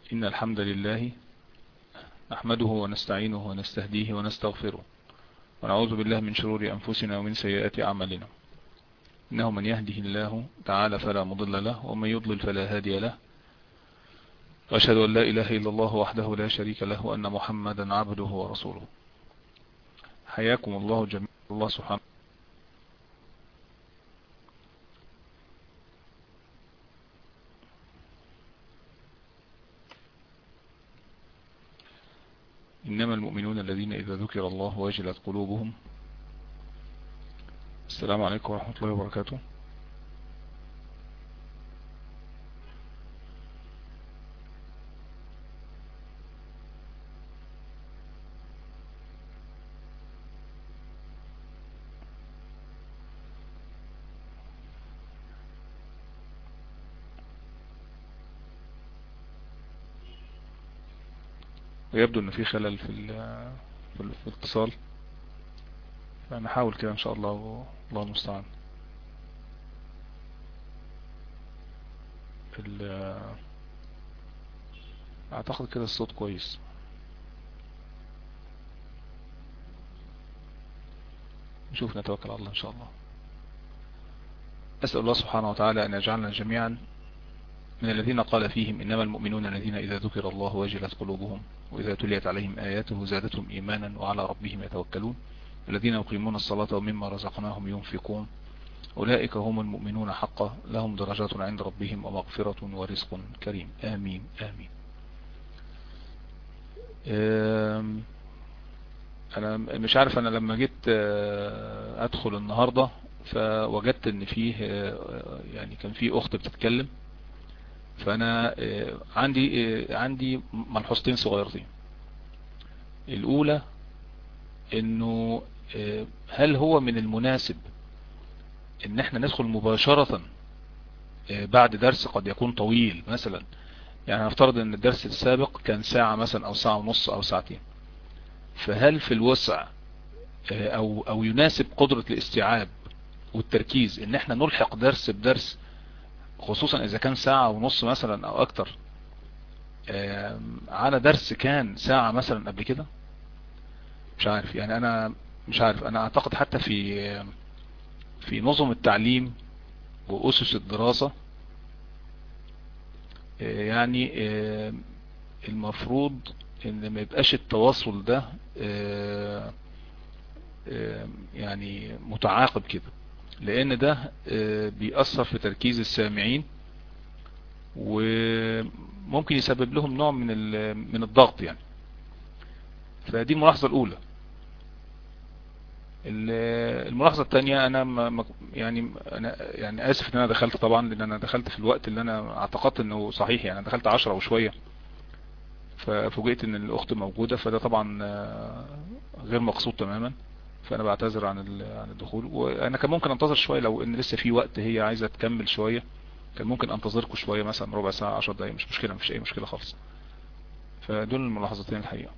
إن الحمد لله نحمده ونستعينه ونستهديه ونستغفره ونعوذ بالله من شرور أنفسنا ومن سيئات أعمالنا إنه من يهده الله تعالى فلا مضل له ومن يضلل فلا هادي له وأشهد أن لا إله إلا الله وحده لا شريك له وأن محمدا عبده ورسوله حياكم الله جميعا الله سبحانه إنما المؤمنون الذين إذا ذكر الله وجلت قلوبهم السلام عليكم ورحمة الله وبركاته ويبدو ان في خلل في في الاتصال فنحاول كده ان شاء الله الله المستعان اعتقد كده الصوت كويس نشوف نتوكل على الله ان شاء الله اسأل الله سبحانه وتعالى ان يجعلنا جميعا من الذين قال فيهم إنما المؤمنون الذين إذا ذكر الله وجلت قلوبهم وإذا تليت عليهم آياته زادتهم إيمانا وعلى ربهم يتوكلون الذين يقيمون الصلاة ومما رزقناهم ينفقون أولئك هم المؤمنون حقا لهم درجات عند ربهم ومغفرة ورزق كريم آمين آمين أنا مش عارف أنا لما جيت أدخل النهاردة فوجدت أن فيه يعني كان فيه أخت بتتكلم فانا عندي عندي ملحوظتين صغيرتين الاولى انه هل هو من المناسب ان احنا ندخل مباشرة بعد درس قد يكون طويل مثلا يعني نفترض ان الدرس السابق كان ساعة مثلا او ساعة ونص او ساعتين فهل في الوسع او او يناسب قدرة الاستيعاب والتركيز ان احنا نلحق درس بدرس خصوصا اذا كان ساعة ونص مثلا او اكتر على درس كان ساعة مثلا قبل كده مش عارف يعني انا مش عارف انا اعتقد حتى في في نظم التعليم واسس الدراسة يعني المفروض ان ما يبقاش التواصل ده يعني متعاقب كده لان ده بيأثر في تركيز السامعين وممكن يسبب لهم نوع من من الضغط يعني فدي الملاحظة الاولى الملاحظة الثانية انا يعني انا يعني اسف ان انا دخلت طبعا لان انا دخلت في الوقت اللي انا اعتقدت انه صحيح يعني انا دخلت عشرة وشوية ففوجئت ان الاخت موجودة فده طبعا غير مقصود تماما فانا بعتذر عن عن الدخول وانا كان ممكن انتظر شوية لو ان لسه في وقت هي عايزة تكمل شوية كان ممكن انتظركم شوية مثلا ربع ساعة عشر دقايق مش مشكلة مفيش اي مشكلة خالص فدول الملاحظتين الحقيقة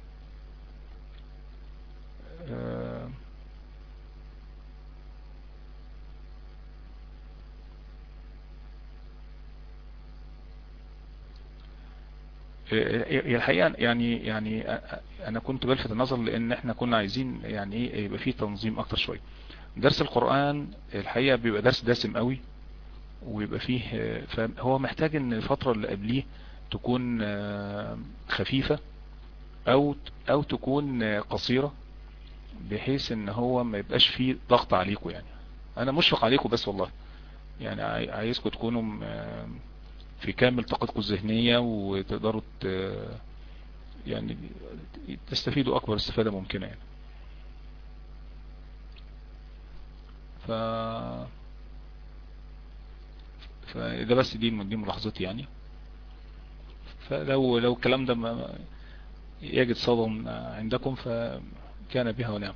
أه هي الحقيقة يعني يعني انا كنت بلفت النظر لان احنا كنا عايزين يعني ايه يبقى فيه تنظيم اكتر شوية درس القرآن الحقيقة بيبقى درس دسم قوي ويبقى فيه فهو محتاج ان الفترة اللي قبليه تكون خفيفة او او تكون قصيرة بحيث ان هو ما يبقاش فيه ضغط عليكم يعني انا مشفق عليكم بس والله يعني عايزكم تكونوا في كامل طاقتكم الذهنية وتقدروا يعني تستفيدوا اكبر استفادة ممكنة يعني ف فده بس دي دي ملاحظتي يعني فلو لو الكلام ده ما يجد صدى عندكم فكان بها ونعم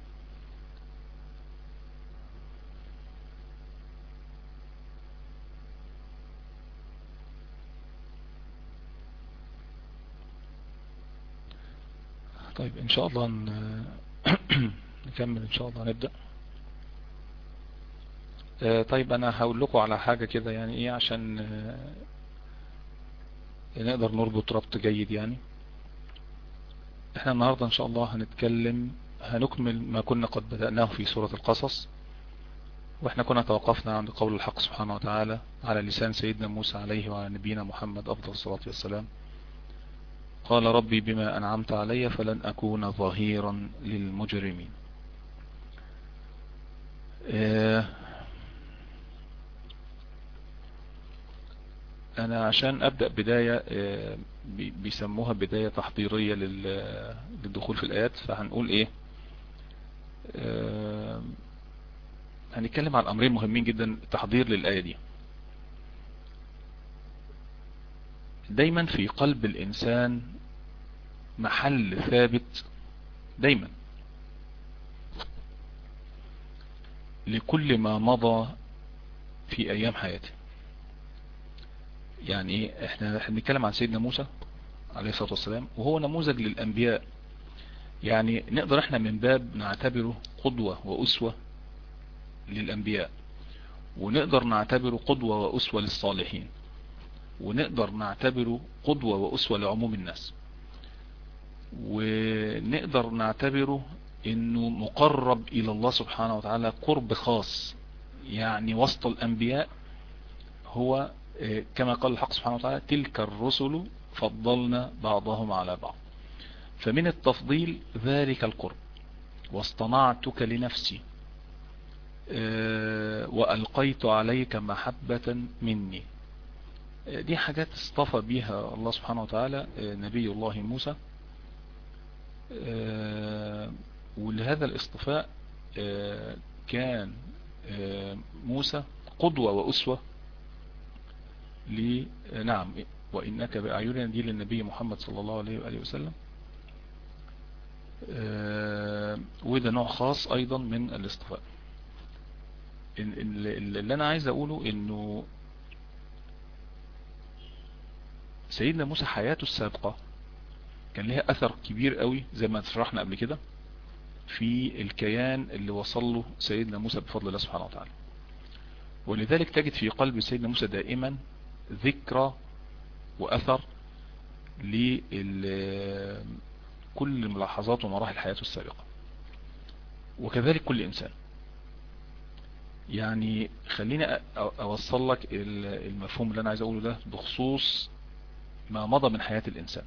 طيب ان شاء الله نكمل ان شاء الله نبدأ طيب انا هقول لكم على حاجة كده يعني ايه عشان نقدر نربط ربط جيد يعني احنا النهاردة ان شاء الله هنتكلم هنكمل ما كنا قد بدأناه في سورة القصص واحنا كنا توقفنا عند قول الحق سبحانه وتعالى على لسان سيدنا موسى عليه وعلى نبينا محمد أفضل الصلاة والسلام قال ربي بما أنعمت علي فلن أكون ظهيرا للمجرمين اه أنا عشان أبدأ بداية اه بيسموها بداية تحضيرية للدخول في الآيات فهنقول إيه اه هنتكلم عن أمرين مهمين جدا تحضير للآية دي دايما في قلب الإنسان محل ثابت دايما لكل ما مضى في أيام حياته يعني احنا هنتكلم عن سيدنا موسى عليه الصلاة والسلام وهو نموذج للأنبياء يعني نقدر احنا من باب نعتبره قدوة وأسوة للأنبياء ونقدر نعتبره قدوة وأسوة للصالحين ونقدر نعتبره قدوة وأسوة لعموم الناس ونقدر نعتبره انه مقرب الى الله سبحانه وتعالى قرب خاص يعني وسط الانبياء هو كما قال الحق سبحانه وتعالى تلك الرسل فضلنا بعضهم على بعض فمن التفضيل ذلك القرب واصطنعتك لنفسي وألقيت عليك محبة مني دي حاجات اصطفى بها الله سبحانه وتعالى نبي الله موسى ولهذا الاصطفاء كان موسى قدوة وأسوة ل نعم وإنك بأعيننا دي للنبي محمد صلى الله عليه وآله وسلم وده نوع خاص أيضا من الاصطفاء اللي أنا عايز أقوله إنه سيدنا موسى حياته السابقة كان لها أثر كبير قوي زي ما شرحنا قبل كده في الكيان اللي وصل له سيدنا موسى بفضل الله سبحانه وتعالى ولذلك تجد في قلب سيدنا موسى دائما ذكرى وأثر لكل ملاحظات ومراحل حياته السابقة وكذلك كل إنسان يعني خليني أوصل لك المفهوم اللي أنا عايز أقوله ده بخصوص ما مضى من حياة الإنسان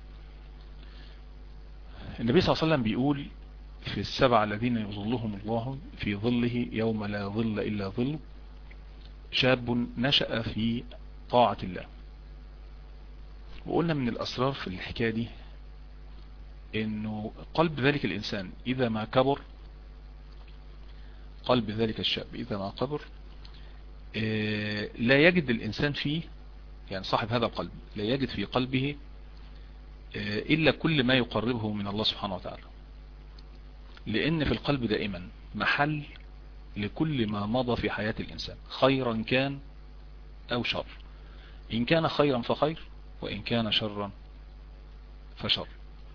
النبي صلى الله عليه وسلم بيقول في السبع الذين يظلهم الله في ظله يوم لا ظل إلا ظل شاب نشأ في طاعة الله وقلنا من الأسرار في الحكاية دي انه قلب ذلك الإنسان إذا ما كبر قلب ذلك الشاب إذا ما كبر لا يجد الإنسان فيه يعني صاحب هذا القلب لا يجد في قلبه إلا كل ما يقربه من الله سبحانه وتعالى لأن في القلب دائما محل لكل ما مضى في حياة الإنسان خيرا كان أو شر إن كان خيرا فخير وإن كان شرا فشر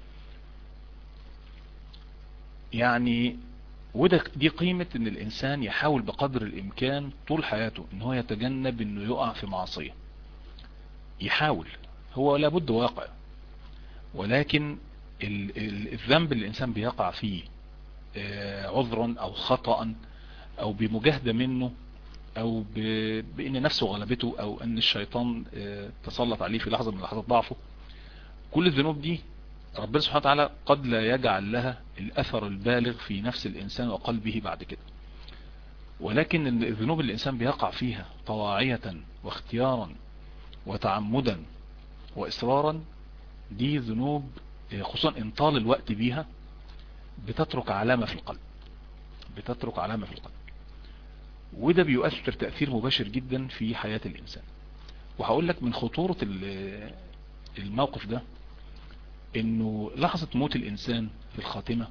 يعني وده دي قيمة ان الانسان يحاول بقدر الامكان طول حياته ان هو يتجنب انه يقع في معصية يحاول هو لابد واقع ولكن الذنب اللي الانسان بيقع فيه عذرا او خطأ او بمجاهدة منه او بان نفسه غلبته او ان الشيطان تسلط عليه في لحظة من لحظات ضعفه كل الذنوب دي ربنا سبحانه وتعالى قد لا يجعل لها الأثر البالغ في نفس الإنسان وقلبه بعد كده ولكن الذنوب اللي الإنسان بيقع فيها طواعية واختيارا وتعمدا وإصرارا دي ذنوب خصوصا إن طال الوقت بيها بتترك علامة في القلب بتترك علامة في القلب وده بيؤثر تأثير مباشر جدا في حياة الإنسان وهقول لك من خطورة الموقف ده انه لحظة موت الانسان في الخاتمة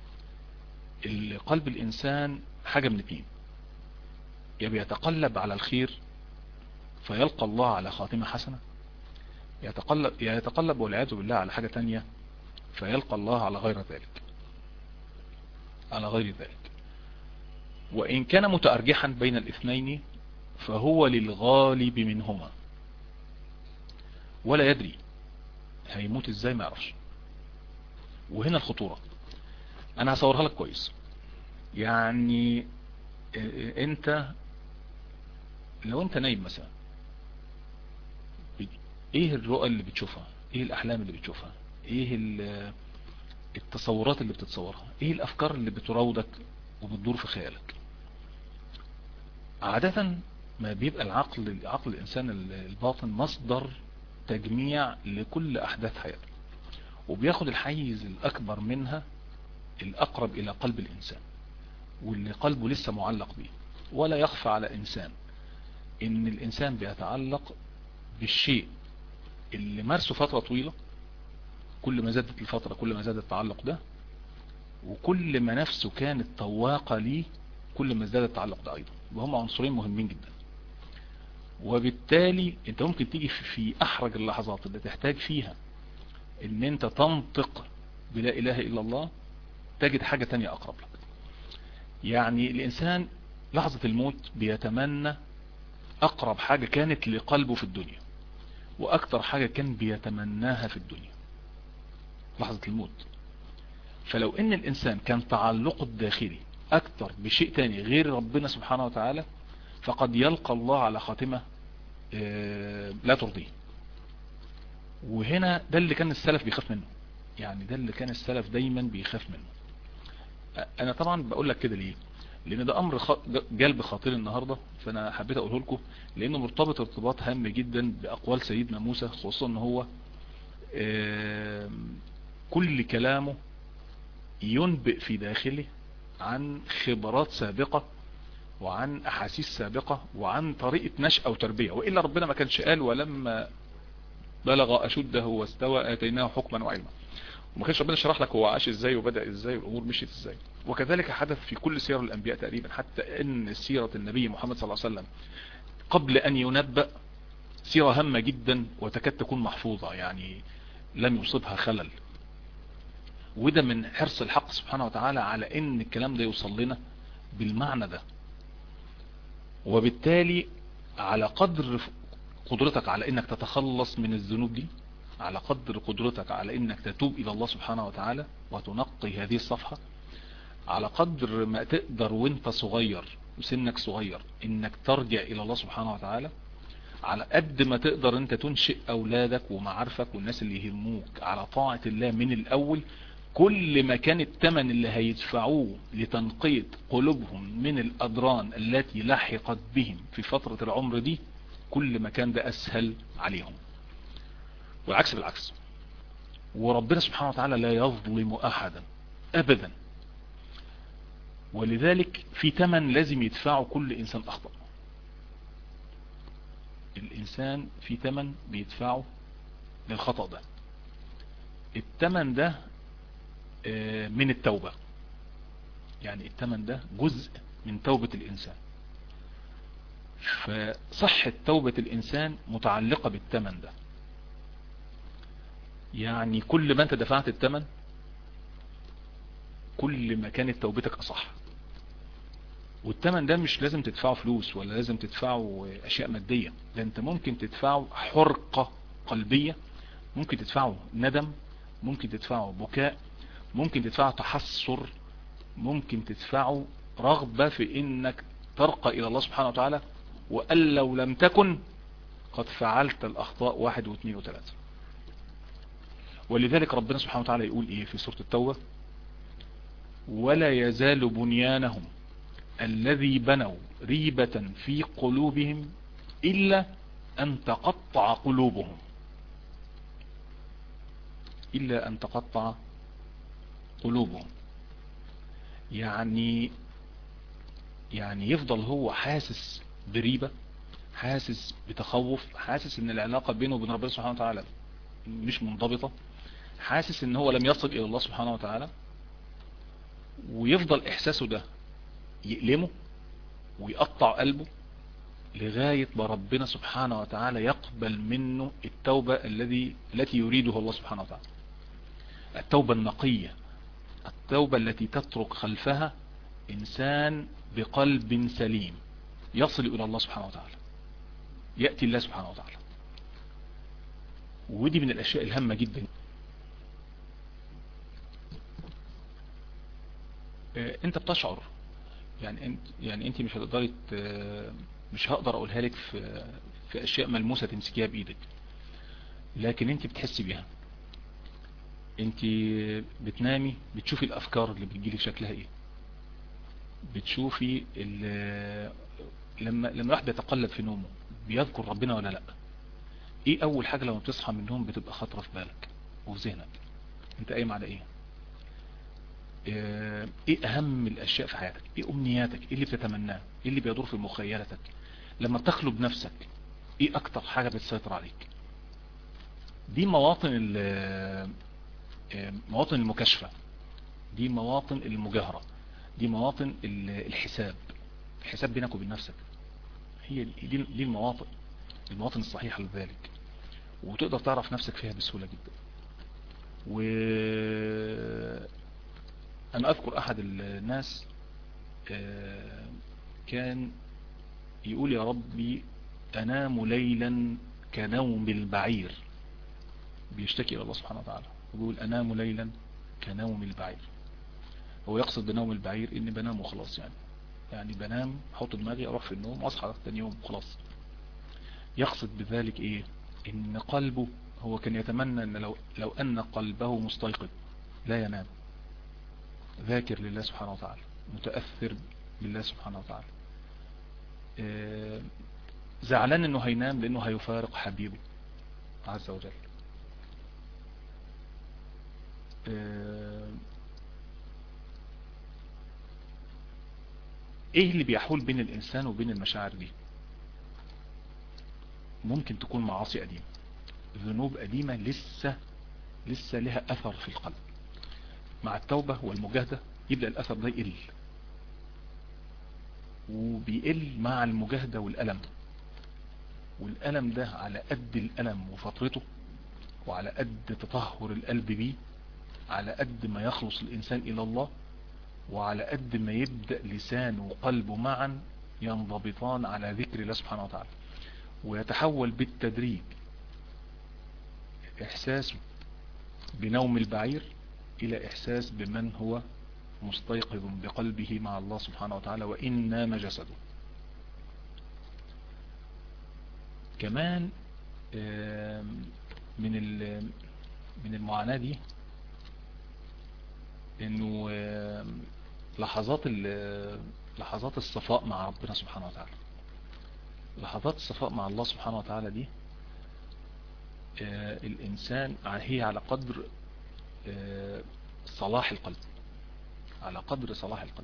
قلب الانسان حاجة من اتنين يا بيتقلب على الخير فيلقى الله على خاتمة حسنة يتقلب, يتقلب والعياذ بالله على حاجة تانية فيلقى الله على غير ذلك على غير ذلك وإن كان متأرجحا بين الاثنين فهو للغالب منهما ولا يدري هيموت ازاي ما يعرفش وهنا الخطورة انا هصورها لك كويس يعني انت لو انت نايم مثلا ايه الرؤى اللي بتشوفها ايه الاحلام اللي بتشوفها ايه التصورات اللي بتتصورها ايه الافكار اللي بتراودك وبتدور في خيالك عادة ما بيبقى العقل عقل الانسان الباطن مصدر تجميع لكل احداث حياته وبياخد الحيز الاكبر منها الاقرب الى قلب الانسان واللي قلبه لسه معلق به ولا يخفى على انسان ان الانسان بيتعلق بالشيء اللي مارسه فترة طويلة كل ما زادت الفترة كل ما زاد التعلق ده وكل ما نفسه كانت طواقة ليه كل ما ازداد التعلق ده ايضا وهم عنصرين مهمين جدا وبالتالي انت ممكن تيجي في احرج اللحظات اللي تحتاج فيها ان انت تنطق بلا اله الا الله تجد حاجة تانية اقرب لك يعني الانسان لحظة الموت بيتمنى اقرب حاجة كانت لقلبه في الدنيا واكتر حاجة كان بيتمناها في الدنيا لحظة الموت فلو ان الانسان كان تعلقه الداخلي اكتر بشيء تاني غير ربنا سبحانه وتعالى فقد يلقى الله على خاتمة لا ترضيه وهنا ده اللي كان السلف بيخاف منه يعني ده اللي كان السلف دايما بيخاف منه انا طبعا بقول لك كده ليه لان ده امر جلب خاطر النهاردة فانا حبيت اقوله لكم لانه مرتبط ارتباط هام جدا باقوال سيدنا موسى خصوصا ان هو كل كلامه ينبئ في داخله عن خبرات سابقة وعن احاسيس سابقة وعن طريقة نشأة وتربية وإلا ربنا ما كانش قال ولما بلغ أشده واستوى آتيناه حكما وعلما وما كانش ربنا شرح لك هو عاش ازاي وبدأ ازاي والامور مشيت ازاي وكذلك حدث في كل سير الانبياء تقريبا حتى ان سيرة النبي محمد صلى الله عليه وسلم قبل ان ينبأ سيرة هامة جدا وتكاد تكون محفوظة يعني لم يصبها خلل وده من حرص الحق سبحانه وتعالى على ان الكلام ده يوصل لنا بالمعنى ده وبالتالي على قدر قدرتك على انك تتخلص من الذنوب دي على قدر قدرتك على انك تتوب الى الله سبحانه وتعالى وتنقي هذه الصفحة على قدر ما تقدر وانت صغير وسنك صغير انك ترجع الى الله سبحانه وتعالى على قد ما تقدر انت تنشئ اولادك ومعارفك والناس اللي يهموك على طاعة الله من الاول كل ما كان الثمن اللي هيدفعوه لتنقية قلوبهم من الأدران التي لحقت بهم في فترة العمر دي كل ما كان ده أسهل عليهم والعكس بالعكس وربنا سبحانه وتعالى لا يظلم أحدا أبدا ولذلك في ثمن لازم يدفعه كل إنسان أخطأ الإنسان في ثمن بيدفعه للخطأ ده الثمن ده من التوبة يعني الثمن ده جزء من توبة الإنسان فصحة توبة الإنسان متعلقة بالثمن ده يعني كل ما انت دفعت الثمن كل ما كانت توبتك أصح والثمن ده مش لازم تدفعه فلوس ولا لازم تدفعه أشياء مادية ده انت ممكن تدفعه حرقة قلبية ممكن تدفعه ندم ممكن تدفعه بكاء ممكن تدفعه تحسر ممكن تدفعه رغبة في انك ترقى الى الله سبحانه وتعالى وأن لو لم تكن قد فعلت الاخطاء واحد واثنين وثلاثة ولذلك ربنا سبحانه وتعالى يقول ايه في سورة التوبة ولا يزال بنيانهم الذي بنوا ريبة في قلوبهم إلا أن تقطع قلوبهم إلا أن تقطع قلوبهم يعني يعني يفضل هو حاسس بريبة حاسس بتخوف حاسس ان العلاقة بينه وبين ربنا سبحانه وتعالى مش منضبطة حاسس ان هو لم يصل الى الله سبحانه وتعالى ويفضل احساسه ده يألمه ويقطع قلبه لغاية ما ربنا سبحانه وتعالى يقبل منه التوبة الذي التي يريدها الله سبحانه وتعالى التوبة النقية التوبة التي تترك خلفها إنسان بقلب سليم يصل إلى الله سبحانه وتعالى يأتي الله سبحانه وتعالى ودي من الاشياء الهامة جدا انت بتشعر يعني انت يعني انت مش هتقدري مش هقدر اقولها لك في في اشياء ملموسة تمسكيها بايدك لكن انت بتحسي بيها انت بتنامي بتشوفي الافكار اللي بتجيلك شكلها ايه بتشوفي لما لما واحد بيتقلب في نومه بيذكر ربنا ولا لا ايه اول حاجة لما بتصحى من النوم بتبقى خطرة في بالك وفي ذهنك انت قايم على ايه ايه اهم الاشياء في حياتك ايه امنياتك ايه اللي بتتمناه ايه اللي بيدور في مخيلتك لما بتخلو بنفسك ايه اكتر حاجة بتسيطر عليك دي مواطن مواطن المكاشفة دي مواطن المجاهرة دي مواطن الحساب الحساب بينك وبين نفسك هي دي, دي المواطن المواطن الصحيحة لذلك وتقدر تعرف نفسك فيها بسهولة جدا و انا اذكر احد الناس كان يقول يا ربي انام ليلا كنوم البعير بيشتكي الى الله سبحانه وتعالى ويقول انام ليلا كنوم البعير هو يقصد بنوم البعير اني بنام وخلاص يعني يعني بنام احط دماغي اروح في النوم واصحى ثاني يوم خلاص يقصد بذلك ايه ان قلبه هو كان يتمنى ان لو, لو ان قلبه مستيقظ لا ينام ذاكر لله سبحانه وتعالى متأثر بالله سبحانه وتعالى زعلان انه هينام لانه هيفارق حبيبه عز وجل ايه اللي بيحول بين الانسان وبين المشاعر دي ممكن تكون معاصي قديمة ذنوب قديمة لسه لسه لها اثر في القلب مع التوبة والمجاهدة يبدأ الاثر ده يقل وبيقل مع المجاهدة والألم والألم ده على قد الألم وفترته وعلى قد تطهر القلب بيه على قد ما يخلص الإنسان إلى الله وعلى قد ما يبدأ لسانه وقلبه معا ينضبطان على ذكر الله سبحانه وتعالى ويتحول بالتدريج إحساسه بنوم البعير إلى إحساس بمن هو مستيقظ بقلبه مع الله سبحانه وتعالى وإن نام جسده كمان من من المعاناة دي انه لحظات لحظات الصفاء مع ربنا سبحانه وتعالى لحظات الصفاء مع الله سبحانه وتعالى دي الانسان هي على قدر صلاح القلب على قدر صلاح القلب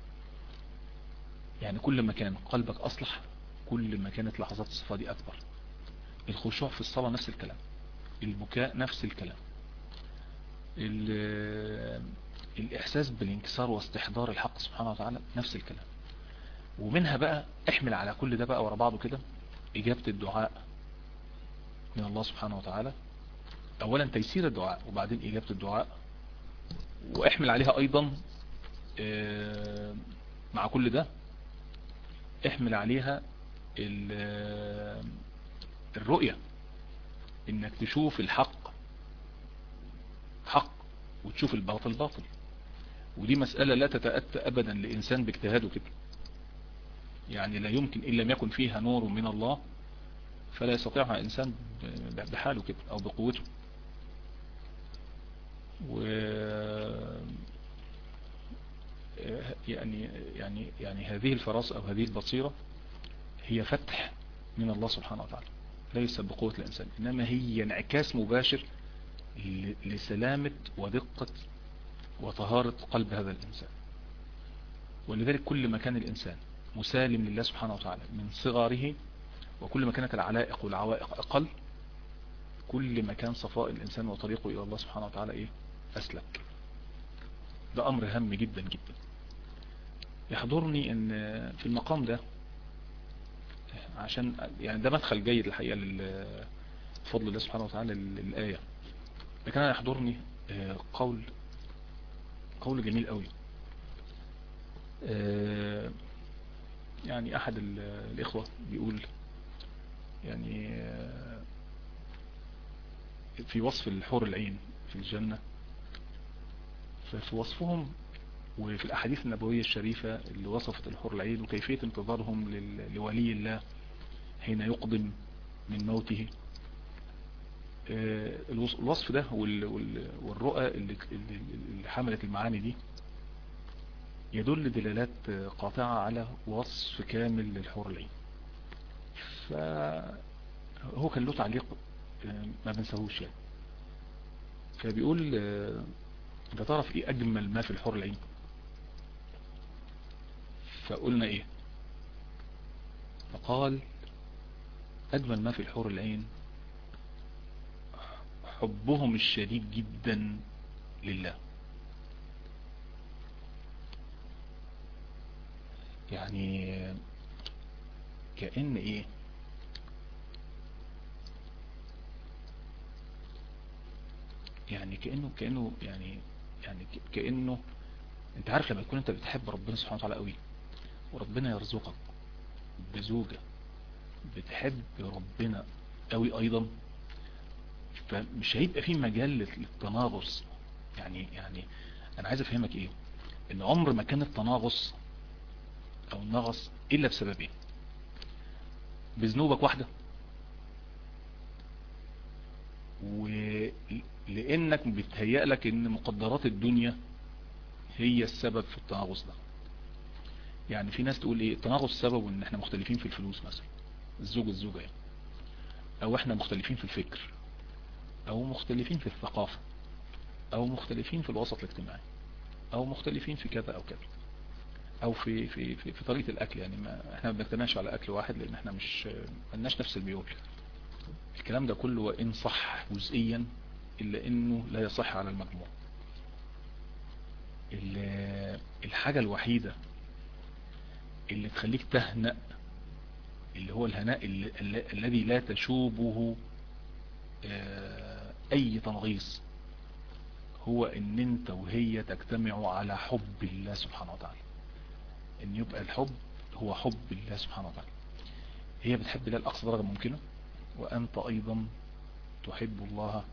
يعني كل ما كان قلبك اصلح كل ما كانت لحظات الصفاء دي اكبر الخشوع في الصلاة نفس الكلام البكاء نفس الكلام الاحساس بالانكسار واستحضار الحق سبحانه وتعالى نفس الكلام ومنها بقى احمل على كل ده بقى ورا بعضه كده اجابة الدعاء من الله سبحانه وتعالى اولا تيسير الدعاء وبعدين اجابة الدعاء واحمل عليها ايضا مع كل ده احمل عليها الرؤية انك تشوف الحق حق وتشوف الباطل باطل ودي مسألة لا تتأتى ابدا لانسان باجتهاده كده يعني لا يمكن ان لم يكن فيها نور من الله فلا يستطيعها انسان بحاله كده او بقوته و يعني يعني يعني هذه الفراسة او هذه البصيرة هي فتح من الله سبحانه وتعالى ليس بقوة الانسان انما هي انعكاس مباشر لسلامة ودقة وطهارة قلب هذا الانسان ولذلك كل ما كان الانسان مسالم لله سبحانه وتعالى من صغره وكل ما كانت العلائق والعوائق اقل كل ما كان صفاء الانسان وطريقه الى الله سبحانه وتعالى ايه اسلك ده امر هام جدا جدا يحضرني ان في المقام ده عشان يعني ده مدخل جيد الحقيقة لفضل الله سبحانه وتعالى للآية لكن انا يحضرني قول قول جميل قوي يعني احد الاخوة بيقول يعني في وصف الحور العين في الجنة ففي وصفهم وفي الأحاديث النبوية الشريفة اللي وصفت الحور العين وكيفية انتظارهم لولي الله حين يقدم من موته الوصف ده والرؤى اللي حملت المعاني دي يدل دلالات قاطعة على وصف كامل للحور العين فهو كان له تعليق ما بنساهوش يعني فبيقول انت تعرف ايه اجمل ما في الحور العين فقلنا ايه فقال اجمل ما في الحور العين حبهم الشديد جدا لله يعني كأن ايه يعني كأنه كأنه يعني يعني كأنه انت عارف لما تكون انت بتحب ربنا سبحانه وتعالى قوي وربنا يرزقك بزوجة بتحب ربنا قوي ايضا فمش هيبقى في مجال للتناغص يعني يعني انا عايز افهمك ايه ان عمر ما كان التناغص او النغص الا بسببين بذنوبك واحدة ولانك بتهيأ لك ان مقدرات الدنيا هي السبب في التناغص ده يعني في ناس تقول ايه التناغص سببه ان احنا مختلفين في الفلوس مثلا الزوج الزوجة يعني او احنا مختلفين في الفكر او مختلفين في الثقافة او مختلفين في الوسط الاجتماعي او مختلفين في كذا او كذا او في في في, في طريقة الاكل يعني ما احنا ما بنجتمعش على اكل واحد لان احنا مش ملناش نفس الميول الكلام ده كله وان صح جزئيا الا انه لا يصح على المجموع الحاجة الوحيدة اللي تخليك تهنأ اللي هو الهناء الذي لا تشوبه اي تنغيص هو ان انت وهي تجتمعوا على حب الله سبحانه وتعالى ان يبقى الحب هو حب الله سبحانه وتعالى هي بتحب الله لأقصى درجة ممكنة وأنت أيضا تحب الله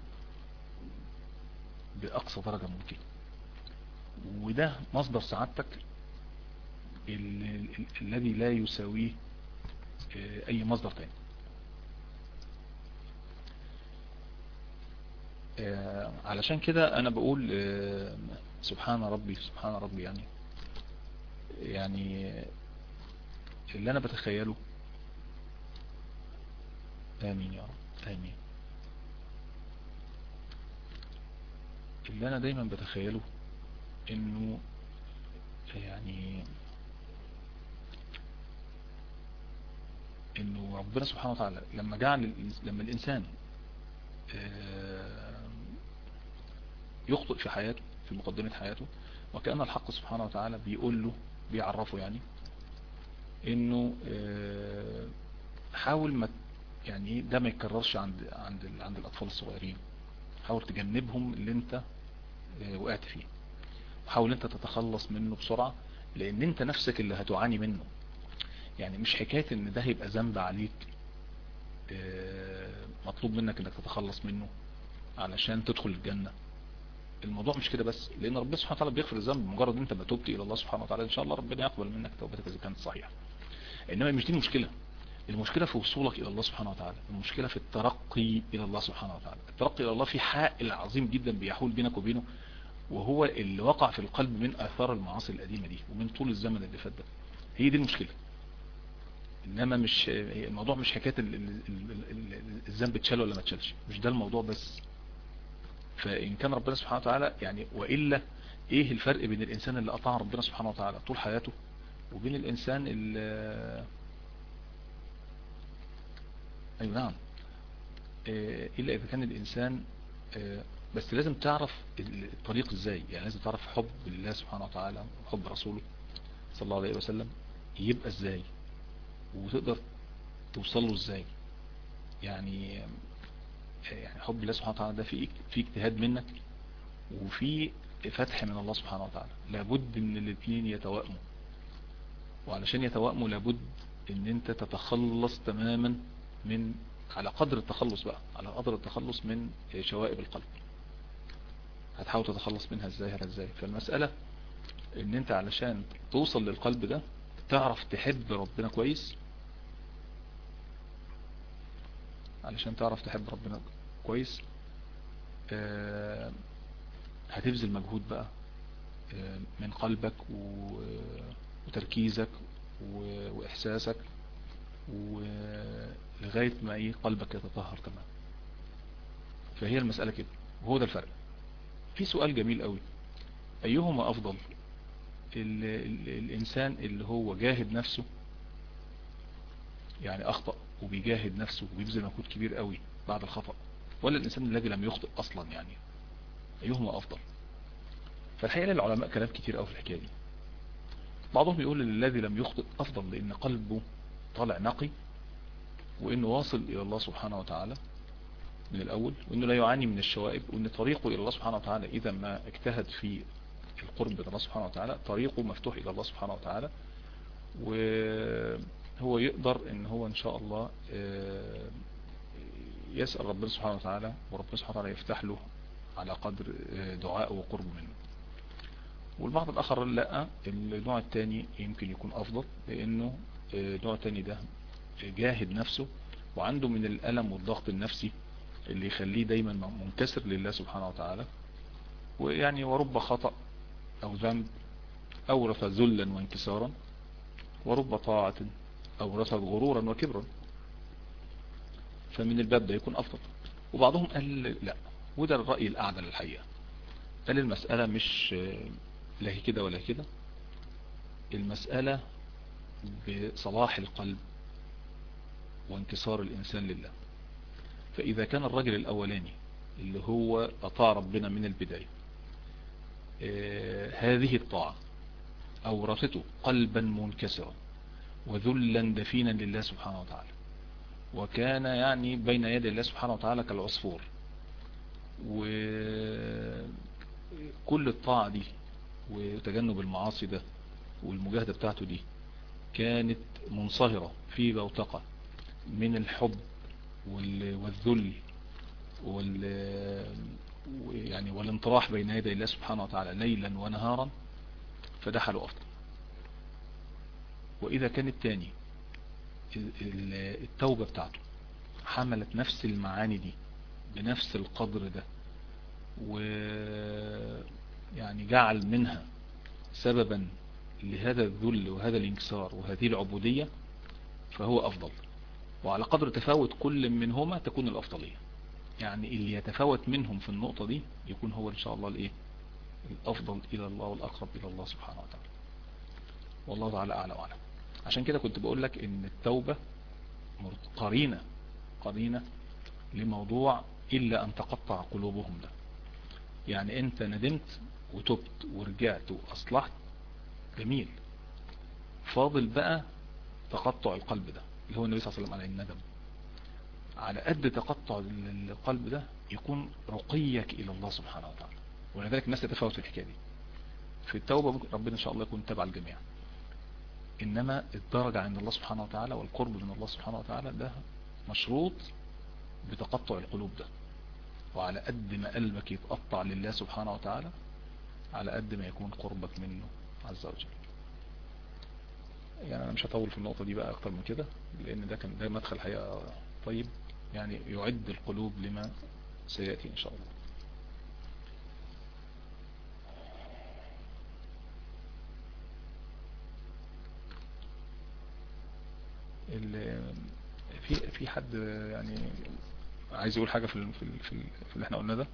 بأقصى درجة ممكنة وده مصدر سعادتك الذي لا يساويه أي مصدر تاني علشان كده أنا بقول سبحان ربي سبحان ربي يعني يعني اللي انا بتخيله امين يا رب امين اللي انا دايما بتخيله انه يعني انه ربنا سبحانه وتعالى لما جعل لما الانسان يخطئ في حياته في مقدمة حياته وكأن الحق سبحانه وتعالى بيقول له بيعرفه يعني انه حاول ما يعني ده ما يتكررش عند عند عند الاطفال الصغيرين حاول تجنبهم اللي انت وقعت فيه وحاول انت تتخلص منه بسرعة لان انت نفسك اللي هتعاني منه يعني مش حكاية ان ده هيبقى ذنب عليك مطلوب منك انك تتخلص منه علشان تدخل الجنة الموضوع مش كده بس لان ربنا سبحانه وتعالى بيغفر الذنب مجرد انت ما تبت الى الله سبحانه وتعالى ان شاء الله ربنا يقبل منك توبتك اذا كانت صحيحه انما مش دي المشكله المشكله في وصولك الى الله سبحانه وتعالى المشكله في الترقي الى الله سبحانه وتعالى الترقي الى الله في حائل عظيم جدا بيحول بينك وبينه وهو اللي وقع في القلب من اثار المعاصي القديمه دي ومن طول الزمن اللي فات ده هي دي المشكله انما مش الموضوع مش حكايه الذنب اتشال ولا ما اتشالش مش ده الموضوع بس فإن كان ربنا سبحانه وتعالى يعني وإلا إيه الفرق بين الإنسان اللي أطاع ربنا سبحانه وتعالى طول حياته وبين الإنسان اللي أيوة نعم إلا إذا كان الإنسان بس لازم تعرف الطريق إزاي يعني لازم تعرف حب الله سبحانه وتعالى وحب رسوله صلى الله عليه وسلم يبقى إزاي وتقدر توصل له إزاي يعني يعني حب الله سبحانه وتعالى ده في في اجتهاد منك وفي فتح من الله سبحانه وتعالى لابد ان الاثنين يتوائموا وعلشان يتوائموا لابد ان انت تتخلص تماما من على قدر التخلص بقى على قدر التخلص من شوائب القلب هتحاول تتخلص منها ازاي هلا ازاي فالمسألة ان انت علشان توصل للقلب ده تعرف تحب ربنا كويس علشان تعرف تحب ربنا كويس آه هتبذل مجهود بقى آه من قلبك وتركيزك واحساسك ولغاية ما ايه قلبك يتطهر تمام فهي المسألة كده وهو ده الفرق في سؤال جميل قوي ايهما افضل ال ال الانسان اللي هو جاهد نفسه يعني اخطأ وبيجاهد نفسه وبيبذل مجهود كبير قوي بعد الخطأ ولا الانسان الذي لم يخطئ اصلا يعني ايهما افضل فالحقيقة للعلماء كلام كتير قوي في الحكاية دي بعضهم يقول الذي لم يخطئ افضل لان قلبه طالع نقي وانه واصل الى الله سبحانه وتعالى من الاول وانه لا يعاني من الشوائب وان طريقه الى الله سبحانه وتعالى اذا ما اجتهد في القرب من الله سبحانه وتعالى طريقه مفتوح الى الله سبحانه وتعالى وهو يقدر ان هو ان شاء الله يسأل ربنا سبحانه وتعالى وربنا سبحانه وتعالى يفتح له على قدر دعاء وقرب منه والبعض الاخر لا النوع الثاني يمكن يكون افضل لانه النوع الثاني ده جاهد نفسه وعنده من الالم والضغط النفسي اللي يخليه دايما منكسر لله سبحانه وتعالى ويعني ورب خطأ او ذنب اورث ذلا وانكسارا ورب طاعة اورثت غرورا وكبرا فمن الباب ده يكون افضل وبعضهم قال لا وده الرأي الاعدل الحقيقة قال المسألة مش لا هي كده ولا كده المسألة بصلاح القلب وانتصار الإنسان لله فإذا كان الرجل الأولاني اللي هو أطاع ربنا من البداية آه هذه الطاعة أورثته قلبا منكسرا وذلا دفينا لله سبحانه وتعالى وكان يعني بين يدي الله سبحانه وتعالى كالعصفور وكل الطاعة دي وتجنب المعاصي ده والمجاهدة بتاعته دي كانت منصهرة في بوتقة من الحب والذل وال يعني والانطراح بين يدي الله سبحانه وتعالى ليلا ونهارا فده حاله أفضل وإذا كان التاني التوبة بتاعته حملت نفس المعاني دي بنفس القدر ده و يعني جعل منها سببا لهذا الذل وهذا الانكسار وهذه العبودية فهو أفضل وعلى قدر تفاوت كل منهما تكون الأفضلية يعني اللي يتفاوت منهم في النقطة دي يكون هو إن شاء الله الإيه الأفضل إلى الله والأقرب إلى الله سبحانه وتعالى والله تعالى أعلى وأعلم عشان كده كنت بقول لك إن التوبة قرينة قرينة لموضوع إلا أن تقطع قلوبهم ده يعني أنت ندمت وتبت ورجعت وأصلحت جميل فاضل بقى تقطع القلب ده اللي هو النبي صلى الله عليه وسلم على الندم على قد تقطع القلب ده يكون رقيك إلى الله سبحانه وتعالى ولذلك الناس تتفاوت في الحكاية دي في التوبة ربنا إن شاء الله يكون تبع الجميع إنما الدرجة عند الله سبحانه وتعالى والقرب من الله سبحانه وتعالى ده مشروط بتقطع القلوب ده وعلى قد ما قلبك يتقطع لله سبحانه وتعالى على قد ما يكون قربك منه عز وجل يعني انا مش هطول في النقطة دي بقى اكتر من كده لان ده كان ده مدخل حقيقة طيب يعني يعد القلوب لما سيأتي ان شاء الله في في حد يعني عايز يقول حاجة في ال في ال في, ال في اللي احنا قلنا ده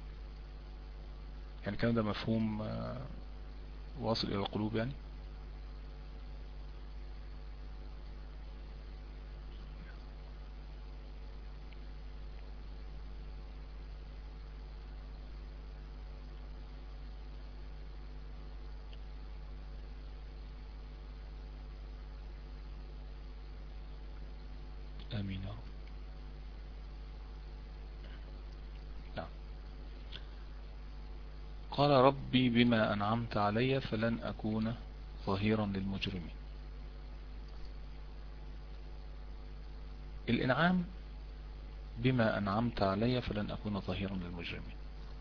يعني كان ده مفهوم واصل الى القلوب يعني امين يا رب نعم قال ربي بما أنعمت علي فلن أكون ظهيرا للمجرمين الإنعام بما أنعمت علي فلن أكون ظهيرا للمجرمين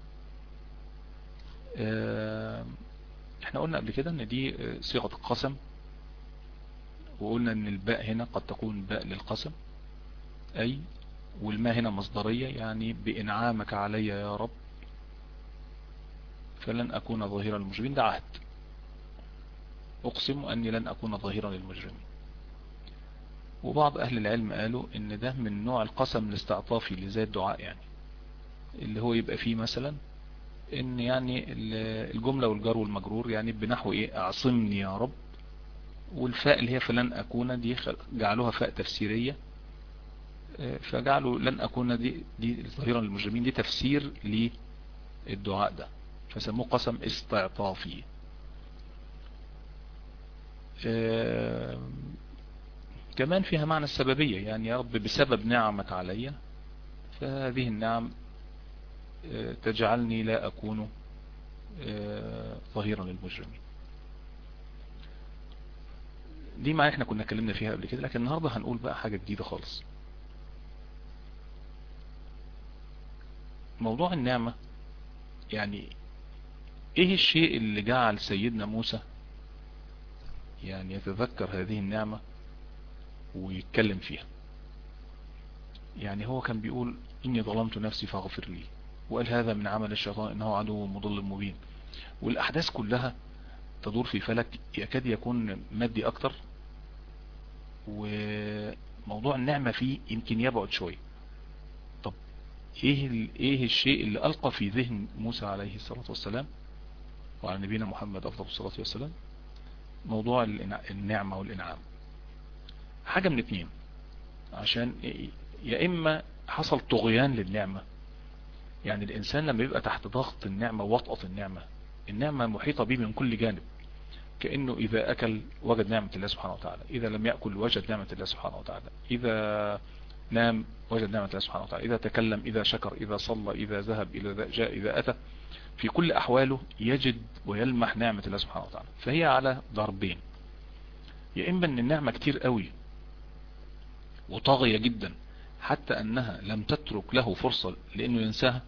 احنا قلنا قبل كده ان دي صيغة القسم وقلنا ان الباء هنا قد تكون باء للقسم اي والما هنا مصدرية يعني بإنعامك علي يا رب فلن أكون ظهيرا للمجرمين ده عهد أقسم أني لن أكون ظهيرا للمجرمين وبعض أهل العلم قالوا إن ده من نوع القسم الاستعطافي اللي زي الدعاء يعني اللي هو يبقى فيه مثلا إن يعني الجملة والجار والمجرور يعني بنحو إيه أعصمني يا رب والفاء اللي هي فلن أكون دي جعلوها فاء تفسيرية فجعلوا لن أكون دي, دي ظهيرا للمجرمين دي تفسير للدعاء ده فسموه قسم استعطافي كمان فيها معنى السببية يعني يا رب بسبب نعمك علي فهذه النعم تجعلني لا أكون ظهيرا للمجرمين دي ما احنا كنا اتكلمنا فيها قبل كده لكن النهاردة هنقول بقى حاجة جديدة خالص موضوع النعمة يعني ايه الشيء اللي جعل سيدنا موسى يعني يتذكر هذه النعمة ويتكلم فيها يعني هو كان بيقول إني ظلمت نفسي فاغفر لي وقال هذا من عمل الشيطان إنه عدو مضل مبين والأحداث كلها تدور في فلك يكاد يكون مادي أكتر وموضوع النعمة فيه يمكن يبعد شوية طب إيه, إيه الشيء اللي ألقى في ذهن موسى عليه الصلاة والسلام وعلى نبينا محمد أفضل الصلاة والسلام موضوع النعمة والإنعام حاجة من اتنين عشان يا إما حصل طغيان للنعمة يعني الإنسان لما يبقى تحت ضغط النعمة ووطأة النعمة النعمة محيطة به من كل جانب كأنه إذا أكل وجد نعمة الله سبحانه وتعالى إذا لم يأكل وجد نعمة الله سبحانه وتعالى إذا نام وجد نعمة الله سبحانه وتعالى إذا تكلم إذا شكر إذا صلى إذا ذهب إذا جاء إذا أتى في كل أحواله يجد ويلمح نعمة الله سبحانه وتعالى فهي على ضربين يا إما أن النعمة كتير قوي وطاغية جدا حتى أنها لم تترك له فرصة لأنه ينساها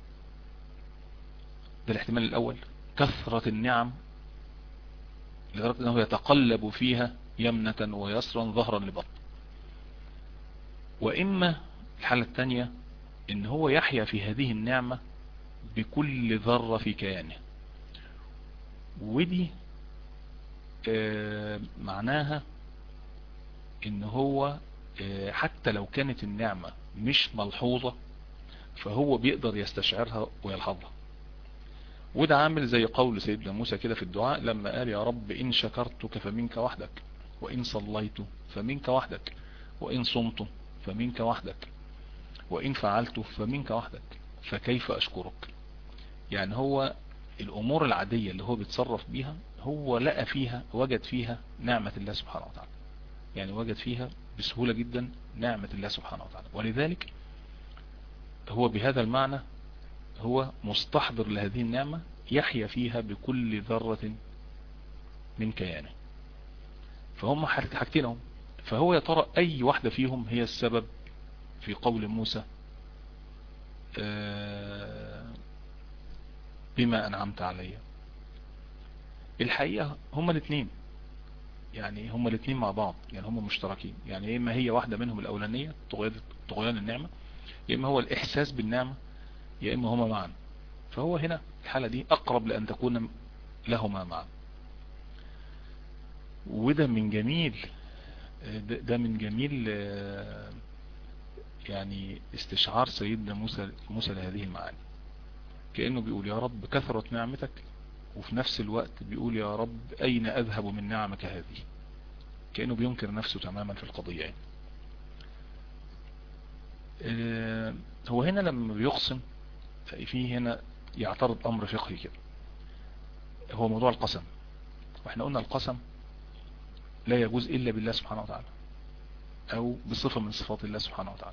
ده الاحتمال الأول كثرة النعم لدرجة أنه يتقلب فيها يمنة ويسرا ظهرا لبطن وإما الحالة الثانية ان هو يحيا في هذه النعمة بكل ذرة في كيانه ودي آه معناها ان هو آه حتى لو كانت النعمة مش ملحوظة فهو بيقدر يستشعرها ويلحظها وده عامل زي قول سيدنا موسى كده في الدعاء لما قال يا رب إن شكرتك فمنك وحدك وإن صليت فمنك وحدك وإن صمت فمنك وحدك وإن فعلت فمنك وحدك فكيف أشكرك يعني هو الأمور العادية اللي هو بيتصرف بيها هو لقى فيها وجد فيها نعمة الله سبحانه وتعالى يعني وجد فيها بسهولة جدا نعمة الله سبحانه وتعالى ولذلك هو بهذا المعنى هو مستحضر لهذه النعمة يحيا فيها بكل ذرة من كيانه فهم حاجتين هم فهو يا ترى أي واحدة فيهم هي السبب في قول موسى بما أنعمت علي الحقيقة هما الاثنين يعني هما الاثنين مع بعض يعني هما مشتركين يعني إما هي واحدة منهم الأولانية طغيان النعمة يا إما هو الإحساس بالنعمة يا إما هما معا فهو هنا الحالة دي أقرب لأن تكون لهما معا وده من جميل ده من جميل يعني استشعار سيدنا موسى, موسى لهذه المعاني كأنه بيقول يا رب كثرت نعمتك وفي نفس الوقت بيقول يا رب أين أذهب من نعمك هذه كأنه بينكر نفسه تماما في القضية يعني. هو هنا لما بيقسم فيه هنا يعترض أمر فقهي كده هو موضوع القسم واحنا قلنا القسم لا يجوز إلا بالله سبحانه وتعالى أو بصفة من صفات الله سبحانه وتعالى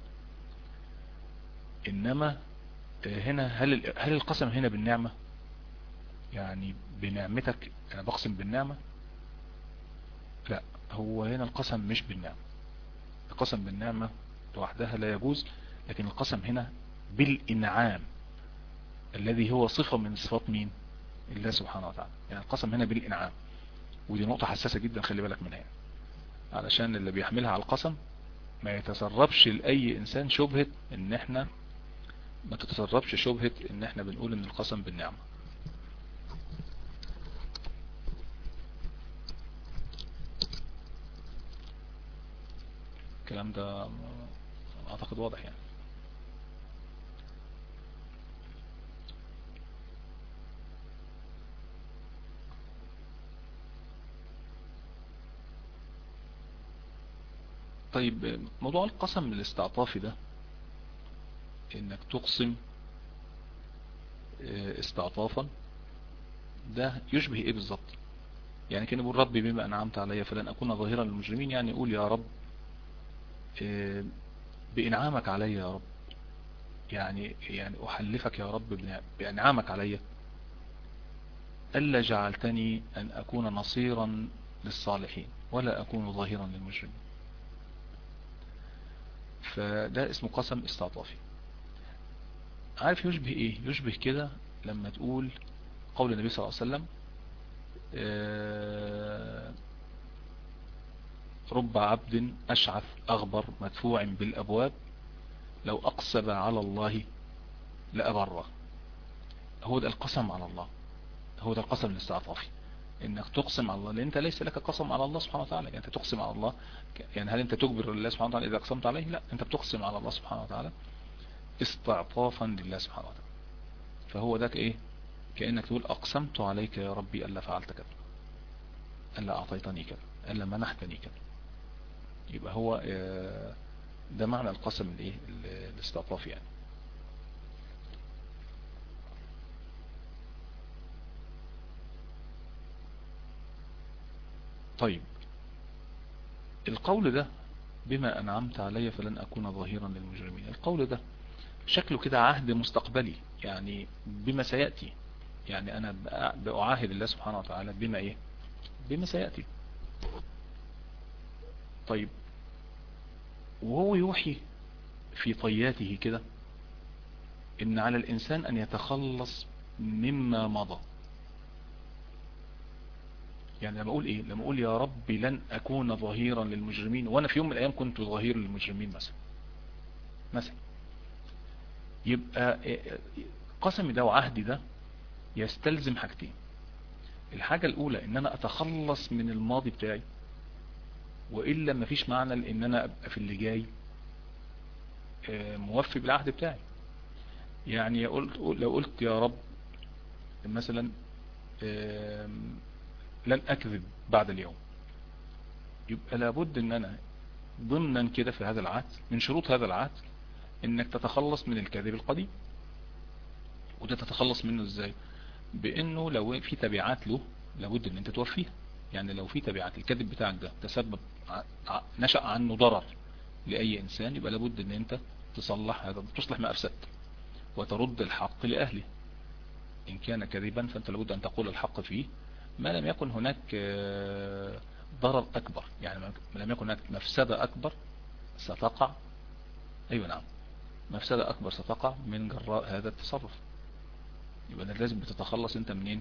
إنما هنا هل هل القسم هنا بالنعمة يعني بنعمتك أنا بقسم بالنعمة لا هو هنا القسم مش بالنعمة القسم بالنعمة لوحدها لا يجوز لكن القسم هنا بالإنعام الذي هو صفة من صفات مين الله سبحانه وتعالى يعني القسم هنا بالإنعام ودي نقطة حساسة جدا خلي بالك منها علشان اللي بيحملها على القسم ما يتسربش لأي إنسان شبهة إن إحنا ما تتسربش شبهة إن إحنا بنقول إن القسم بالنعمة الكلام ده اعتقد واضح يعني طيب موضوع القسم الاستعطافي ده انك تقسم استعطافا ده يشبه ايه بالظبط يعني كان يقول ربي بما انعمت علي فلن اكون ظاهرا للمجرمين يعني يقول يا رب بإنعامك علي يا رب يعني يعني أحلفك يا رب بإنعامك علي ألا جعلتني أن أكون نصيرا للصالحين ولا أكون ظاهرا للمجرمين فده اسمه قسم استعطافي عارف يشبه ايه يشبه كده لما تقول قول النبي صلى الله عليه وسلم رب عبد أشعث أغبر مدفوع بالأبواب لو أقسم على الله لأبره هو ده القسم على الله هو ده القسم الاستعطافي انك تقسم على الله لان انت ليس لك قسم على الله سبحانه وتعالى يعني انت تقسم على الله يعني هل انت تجبر الله سبحانه وتعالى اذا اقسمت عليه لا انت بتقسم على الله سبحانه وتعالى استعطافا لله سبحانه وتعالى فهو ده ايه كأنك تقول اقسمت عليك يا ربي الا فعلت كذا الا اعطيتني كذا الا منحتني كذا يبقى هو ده معنى القسم الايه الاستعطافي يعني طيب القول ده بما أنعمت علي فلن أكون ظهيرا للمجرمين القول ده شكله كده عهد مستقبلي يعني بما سيأتي يعني أنا بأعاهد الله سبحانه وتعالى بما إيه بما سيأتي طيب وهو يوحي في طياته كده إن على الإنسان أن يتخلص مما مضى يعني لما اقول ايه لما اقول يا رب لن اكون ظهيرا للمجرمين وانا في يوم من الايام كنت ظهير للمجرمين مثلا مثلا يبقى قسمي ده وعهدي ده يستلزم حاجتين الحاجة الاولى ان انا اتخلص من الماضي بتاعي وإلا مفيش معنى ان انا ابقى في اللي جاي موفي بالعهد بتاعي يعني لو قلت يا رب مثلا لن اكذب بعد اليوم يبقى لابد ان انا ضمنا كده في هذا العهد من شروط هذا العهد انك تتخلص من الكذب القديم وده تتخلص منه ازاي بانه لو في تبعات له لابد ان انت توفيها يعني لو في تبعات الكذب بتاعك ده تسبب نشأ عنه ضرر لأي إنسان يبقى لابد ان انت تصلح هذا تصلح ما أفسدت وترد الحق لأهله إن كان كذبا فأنت لابد أن تقول الحق فيه ما لم يكن هناك ضرر أكبر يعني ما لم يكن هناك مفسدة أكبر ستقع أيوة نعم مفسدة أكبر ستقع من جراء هذا التصرف يبقى لازم بتتخلص انت منين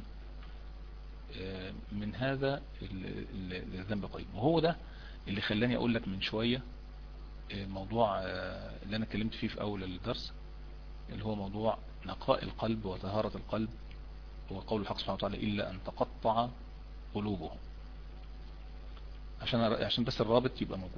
من هذا الذنب القديم وهو ده اللي خلاني اقول لك من شوية موضوع اللي انا اتكلمت فيه في اول الدرس اللي هو موضوع نقاء القلب وطهارة القلب هو قول الحق سبحانه وتعالى إلا أن تقطع قلوبهم عشان عشان بس الرابط يبقى موجود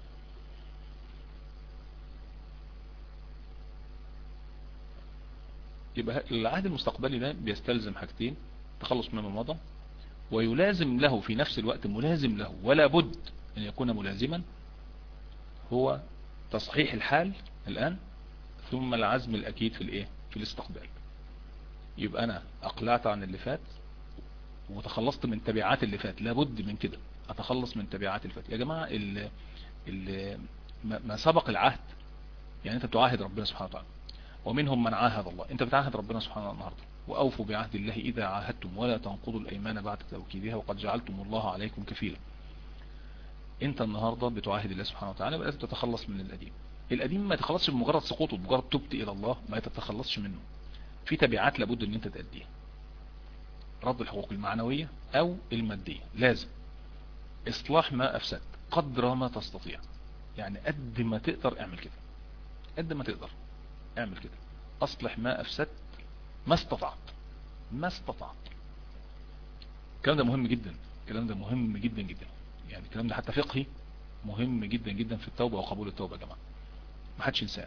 يبقى العهد المستقبلي ده بيستلزم حاجتين تخلص مما مضى ويلازم له في نفس الوقت ملازم له ولا بد أن يكون ملازما هو تصحيح الحال الآن ثم العزم الأكيد في الإيه في الاستقبال يبقى أنا أقلعت عن اللي فات وتخلصت من تبعات اللي فات لابد من كده أتخلص من تبعات اللي فات يا جماعة ال ال ما سبق العهد يعني أنت تعاهد ربنا سبحانه وتعالى ومنهم من عاهد الله أنت بتعاهد ربنا سبحانه وتعالى النهاردة وأوفوا بعهد الله إذا عاهدتم ولا تنقضوا الأيمان بعد توكيدها وقد جعلتم الله عليكم كفيلا أنت النهاردة بتعاهد الله سبحانه وتعالى ولازم تتخلص من القديم القديم ما يتخلصش بمجرد سقوطه بمجرد تبت الى الله ما تتخلصش منه في تبعات لابد ان انت تأديها رد الحقوق المعنوية او المادية لازم اصلاح ما افسد قدر ما تستطيع يعني قد ما تقدر اعمل كده قد ما تقدر اعمل كده اصلح ما افسدت ما استطعت ما استطعت الكلام ده مهم جدا الكلام ده مهم جدا جدا يعني الكلام ده حتى فقهي مهم جدا جدا في التوبة وقبول التوبة يا جماعة ما حدش ينساه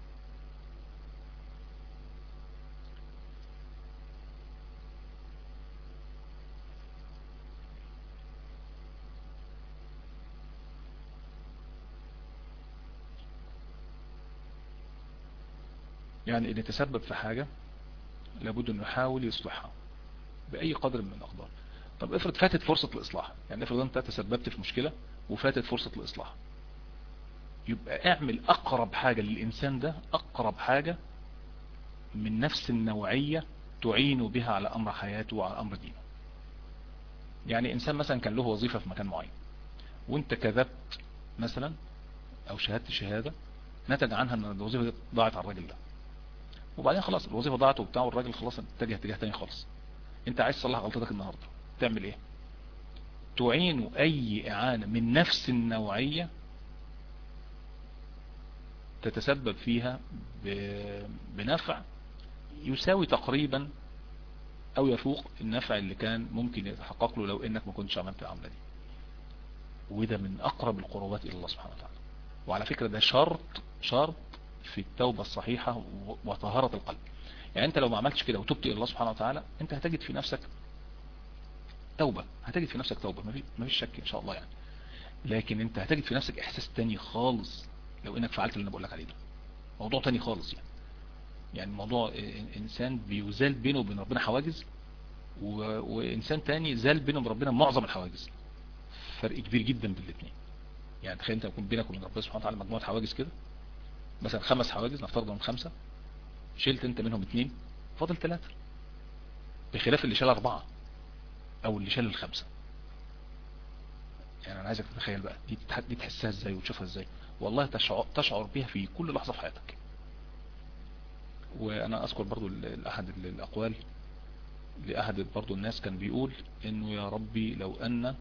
يعني اللي تسبب في حاجة لابد انه يحاول يصلحها بأي قدر من الأقدار طب افرض فاتت فرصة الإصلاح يعني افرض انت تسببت في مشكلة وفاتت فرصة الإصلاح يبقى اعمل أقرب حاجة للإنسان ده أقرب حاجة من نفس النوعية تعين بها على أمر حياته وعلى أمر دينه يعني إنسان مثلا كان له وظيفة في مكان معين وانت كذبت مثلا أو شهدت شهادة نتج عنها ان الوظيفة دي ضاعت على الراجل ده وبعدين خلاص الوظيفة ضاعت وبتاع والراجل خلاص اتجه اتجاه تاني خالص انت عايز تصلح غلطتك النهاردة تعمل ايه تعين اي اعانة من نفس النوعية تتسبب فيها بنفع يساوي تقريبا او يفوق النفع اللي كان ممكن يتحقق له لو انك ما كنتش عملت العملة دي وده من اقرب القربات الى الله سبحانه وتعالى وعلى فكرة ده شرط شرط في التوبة الصحيحة وطهارة القلب يعني انت لو ما عملتش كده وتبت الى الله سبحانه وتعالى انت هتجد في نفسك توبة هتجد في نفسك توبة ما فيش شك ان شاء الله يعني لكن انت هتجد في نفسك احساس تاني خالص لو انك فعلت اللي انا بقول لك عليه ده موضوع تاني خالص يعني يعني موضوع انسان بيزال بينه وبين ربنا حواجز و... وانسان تاني زال بينه وبين ربنا معظم الحواجز فرق كبير جدا بين الاثنين يعني تخيل انت يكون بينك وبين ربنا سبحانه وتعالى مجموعة حواجز كده مثلا خمس حواجز نفترض من خمسة شلت انت منهم اثنين فاضل ثلاثة بخلاف اللي شال اربعة او اللي شال الخمسة يعني انا عايزك تتخيل بقى دي, دي تحسها ازاي وتشوفها ازاي والله تشعر, تشعر بها في كل لحظة في حياتك وانا اذكر برضو احد الاقوال لاحد برضو الناس كان بيقول انه يا ربي لو ان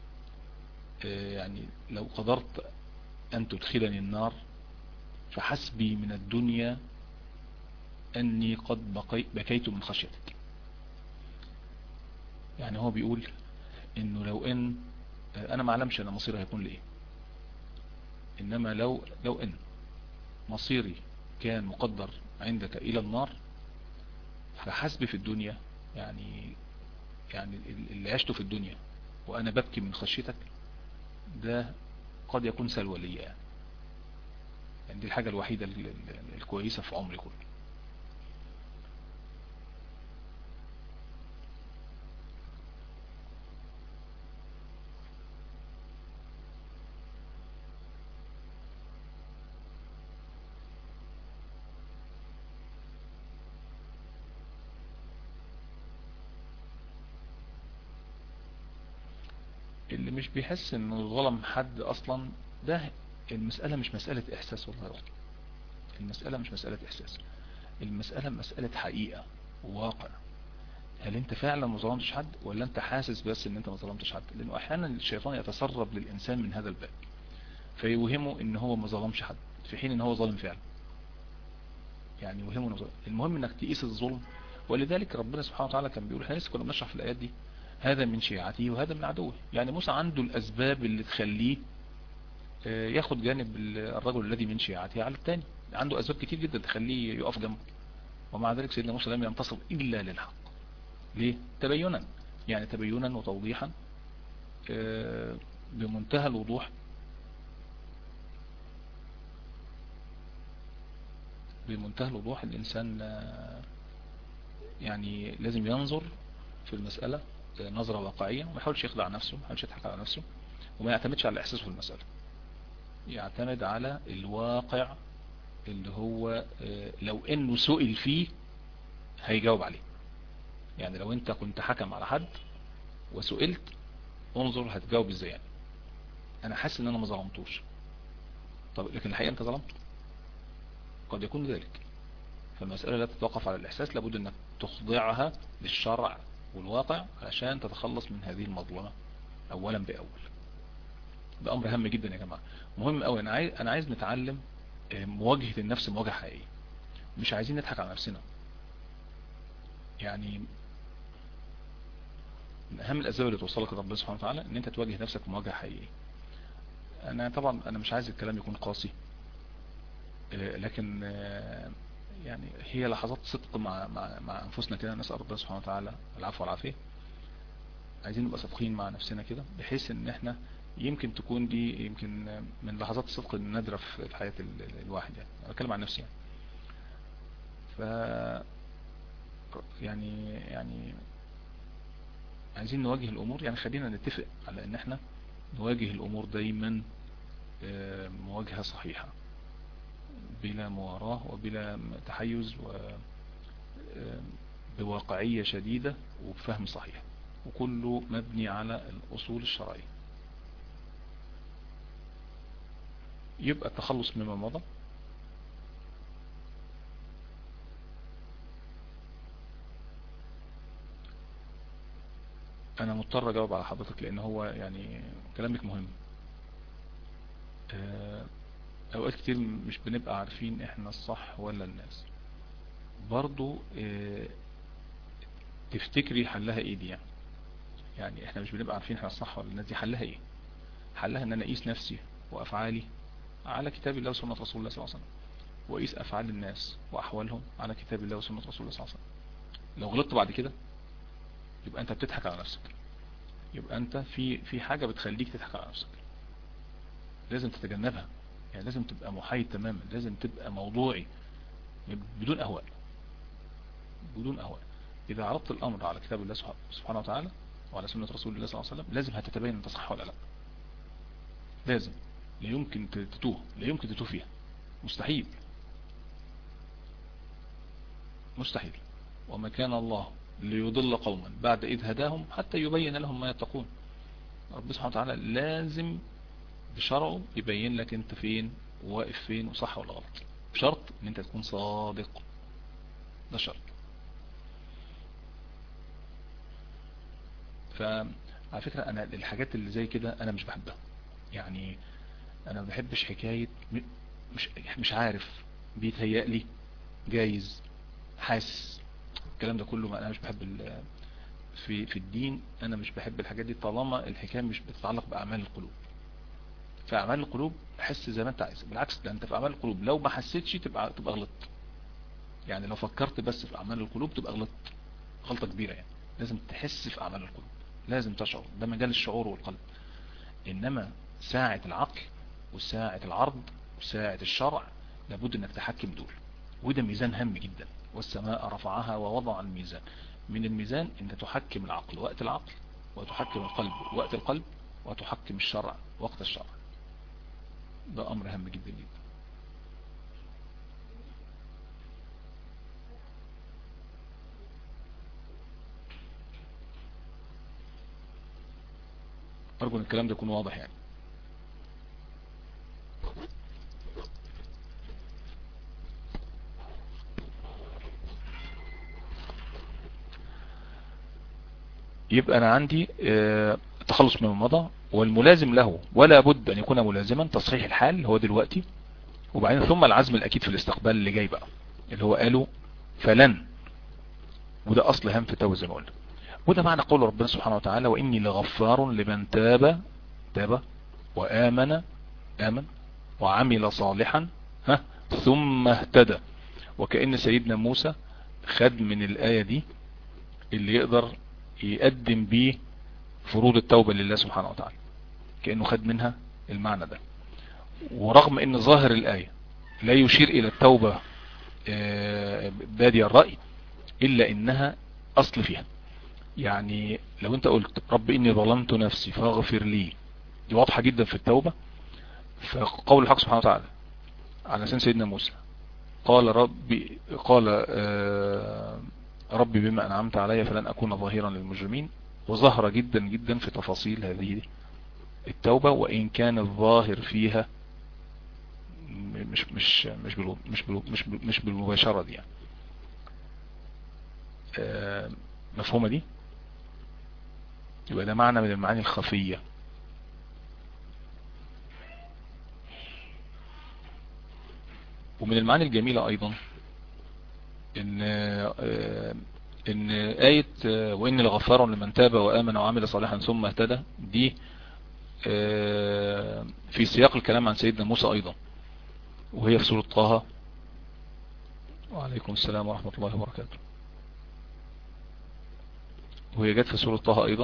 يعني لو قدرت ان تدخلني النار فحسبي من الدنيا اني قد بقي بكيت من خشيتك يعني هو بيقول انه لو ان انا ما اعلمش انا مصيري هيكون لايه انما لو لو ان مصيري كان مقدر عندك الى النار فحسبي في الدنيا يعني يعني اللي عشته في الدنيا وانا ببكي من خشيتك ده قد يكون سلوى لي يعني. يعني دي الحاجة الوحيدة الكويسة في عمري كله اللي مش بيحس انه ظلم حد اصلا ده المسألة مش مسألة احساس والله يا المسألة مش مسألة احساس المسألة مسألة حقيقة وواقع هل انت فعلا ما ظلمتش حد ولا انت حاسس بس ان انت ما ظلمتش حد لانه احيانا الشيطان يتسرب للانسان من هذا الباب فيوهمه ان هو ما ظلمش حد في حين ان هو ظالم فعلا يعني يوهمه انه ظالم المهم انك تقيس الظلم ولذلك ربنا سبحانه وتعالى كان بيقول احنا لسه كنا بنشرح في الايات دي هذا من شيعته وهذا من عدوه يعني موسى عنده الاسباب اللي تخليه ياخد جانب الرجل الذي من شيعته على الثاني عنده اسباب كتير جدا تخليه يقف جنبه ومع ذلك سيدنا موسى لم ينتصر الا للحق ليه تبينا يعني تبينا وتوضيحا بمنتهى الوضوح بمنتهى الوضوح الانسان يعني لازم ينظر في المسألة نظرة واقعية وما يحاولش يخدع نفسه ما يحاولش يضحك على نفسه وما يعتمدش على احساسه في المسألة يعتمد على الواقع اللي هو لو انه سئل فيه هيجاوب عليه يعني لو انت كنت حكم على حد وسئلت انظر هتجاوب ازاي يعني انا حاسس ان انا ما ظلمتوش طب لكن الحقيقة انت ظلمت قد يكون ذلك فالمسألة لا تتوقف على الإحساس لابد أنك تخضعها للشرع والواقع علشان تتخلص من هذه المظلمة أولا بأول ده أمر هام جدا يا جماعة مهم أوي أنا عايز, أنا عايز نتعلم آه، مواجهة النفس مواجهة حقيقية مش عايزين نضحك على نفسنا يعني من أهم الأسباب اللي توصلك لربنا سبحانه وتعالى إن أنت تواجه نفسك مواجهة حقيقية أنا طبعا أنا مش عايز الكلام يكون قاسي آه، لكن آه، يعني هي لحظات صدق مع مع مع انفسنا كده نسال ربنا سبحانه وتعالى العفو والعافيه عايزين نبقى صادقين مع نفسنا كده بحيث ان احنا يمكن تكون دي يمكن من لحظات الصدق النادره في حياه الواحد يعني انا بتكلم عن نفسي يعني ف يعني يعني عايزين نواجه الامور يعني خلينا نتفق على ان احنا نواجه الامور دايما آه، مواجهة صحيحة بلا مواراة وبلا تحيز و بواقعية شديدة وبفهم صحيح وكله مبني على الأصول الشرعية يبقى التخلص مما مضى انا مضطر اجاوب على حضرتك لان هو يعني كلامك مهم آه، اوقات كتير مش بنبقى عارفين احنا الصح ولا الناس برضو اه تفتكري حلها ايه دي يعني يعني احنا مش بنبقى عارفين احنا الصح ولا الناس دي حلها ايه حلها ان انا اقيس نفسي وافعالي على كتاب الله وسنة رسول الله صلى الله عليه وسلم واقيس افعال الناس واحوالهم على كتاب الله وسنة رسول الله صلى الله عليه وسلم لو غلطت بعد كده يبقى انت بتضحك على نفسك يبقى انت في في حاجة بتخليك تضحك على نفسك لازم تتجنبها يعني لازم تبقى محايد تماما لازم تبقى موضوعي بدون اهواء بدون اهواء اذا عرضت الامر على كتاب الله سبحانه وتعالى وعلى سنة رسول الله صلى الله عليه وسلم لازم هتتبين انت صح ولا لا لازم لا يمكن تتوه لا يمكن تتوه فيها مستحيل مستحيل وما كان الله ليضل قوما بعد إذ هداهم حتى يبين لهم ما يتقون رب سبحانه وتعالى لازم بشرعه يبين لك انت فين وواقف فين وصح ولا غلط بشرط ان انت تكون صادق ده شرط فعلى فكرة انا الحاجات اللي زي كده انا مش بحبها يعني انا ما بحبش حكاية مش مش عارف بيتهيأ لي جايز حاسس الكلام ده كله ما انا مش بحب في في الدين انا مش بحب الحاجات دي طالما الحكايه مش بتتعلق باعمال القلوب في اعمال القلوب حس زي ما انت عايز بالعكس ده انت في اعمال القلوب لو ما حسيتش تبقى تبقى غلط يعني لو فكرت بس في اعمال القلوب تبقى غلط غلطة كبيرة يعني لازم تحس في اعمال القلوب لازم تشعر ده مجال الشعور والقلب انما ساعة العقل وساعة العرض وساعة الشرع لابد انك تحكم دول وده ميزان هام جدا والسماء رفعها ووضع الميزان من الميزان ان تحكم العقل وقت العقل وتحكم القلب وقت القلب وتحكم الشرع وقت الشرع ده امر هام جدا جدا ارجو ان الكلام ده يكون واضح يعني يبقى انا عندي آه، تخلص من المضى والملازم له ولا بد ان يكون ملازما تصحيح الحال هو دلوقتي وبعدين ثم العزم الاكيد في الاستقبال اللي جاي بقى اللي هو قالوا فلن وده اصل هم في التوبه زي ما قلنا وده معنى قول ربنا سبحانه وتعالى واني لغفار لمن تاب تاب وامن امن وعمل صالحا ها ثم اهتدى وكأن سيدنا موسى خد من الآية دي اللي يقدر يقدم بيه فروض التوبة لله سبحانه وتعالى كأنه خد منها المعنى ده ورغم ان ظاهر الآية لا يشير الى التوبة آه، بادي الرأي الا انها اصل فيها يعني لو انت قلت رب اني ظلمت نفسي فاغفر لي دي واضحة جدا في التوبة فقول الحق سبحانه وتعالى على لسان سيدنا موسى قال ربي قال آه، ربي بما انعمت علي فلن اكون ظاهرا للمجرمين وظهر جدا جدا في تفاصيل هذه التوبة وإن كان الظاهر فيها مش مش مش بالو مش بالو مش بال مش بالمباشرة دي يعني مفهومة دي يبقى ده معنى من المعاني الخفية ومن المعاني الجميلة ايضا ان ان آية وإن لغفار لمن تاب وآمن وعمل صالحا ثم اهتدى دي في سياق الكلام عن سيدنا موسى ايضا وهي في سورة طه وعليكم السلام ورحمة الله وبركاته وهي جت في سورة طه ايضا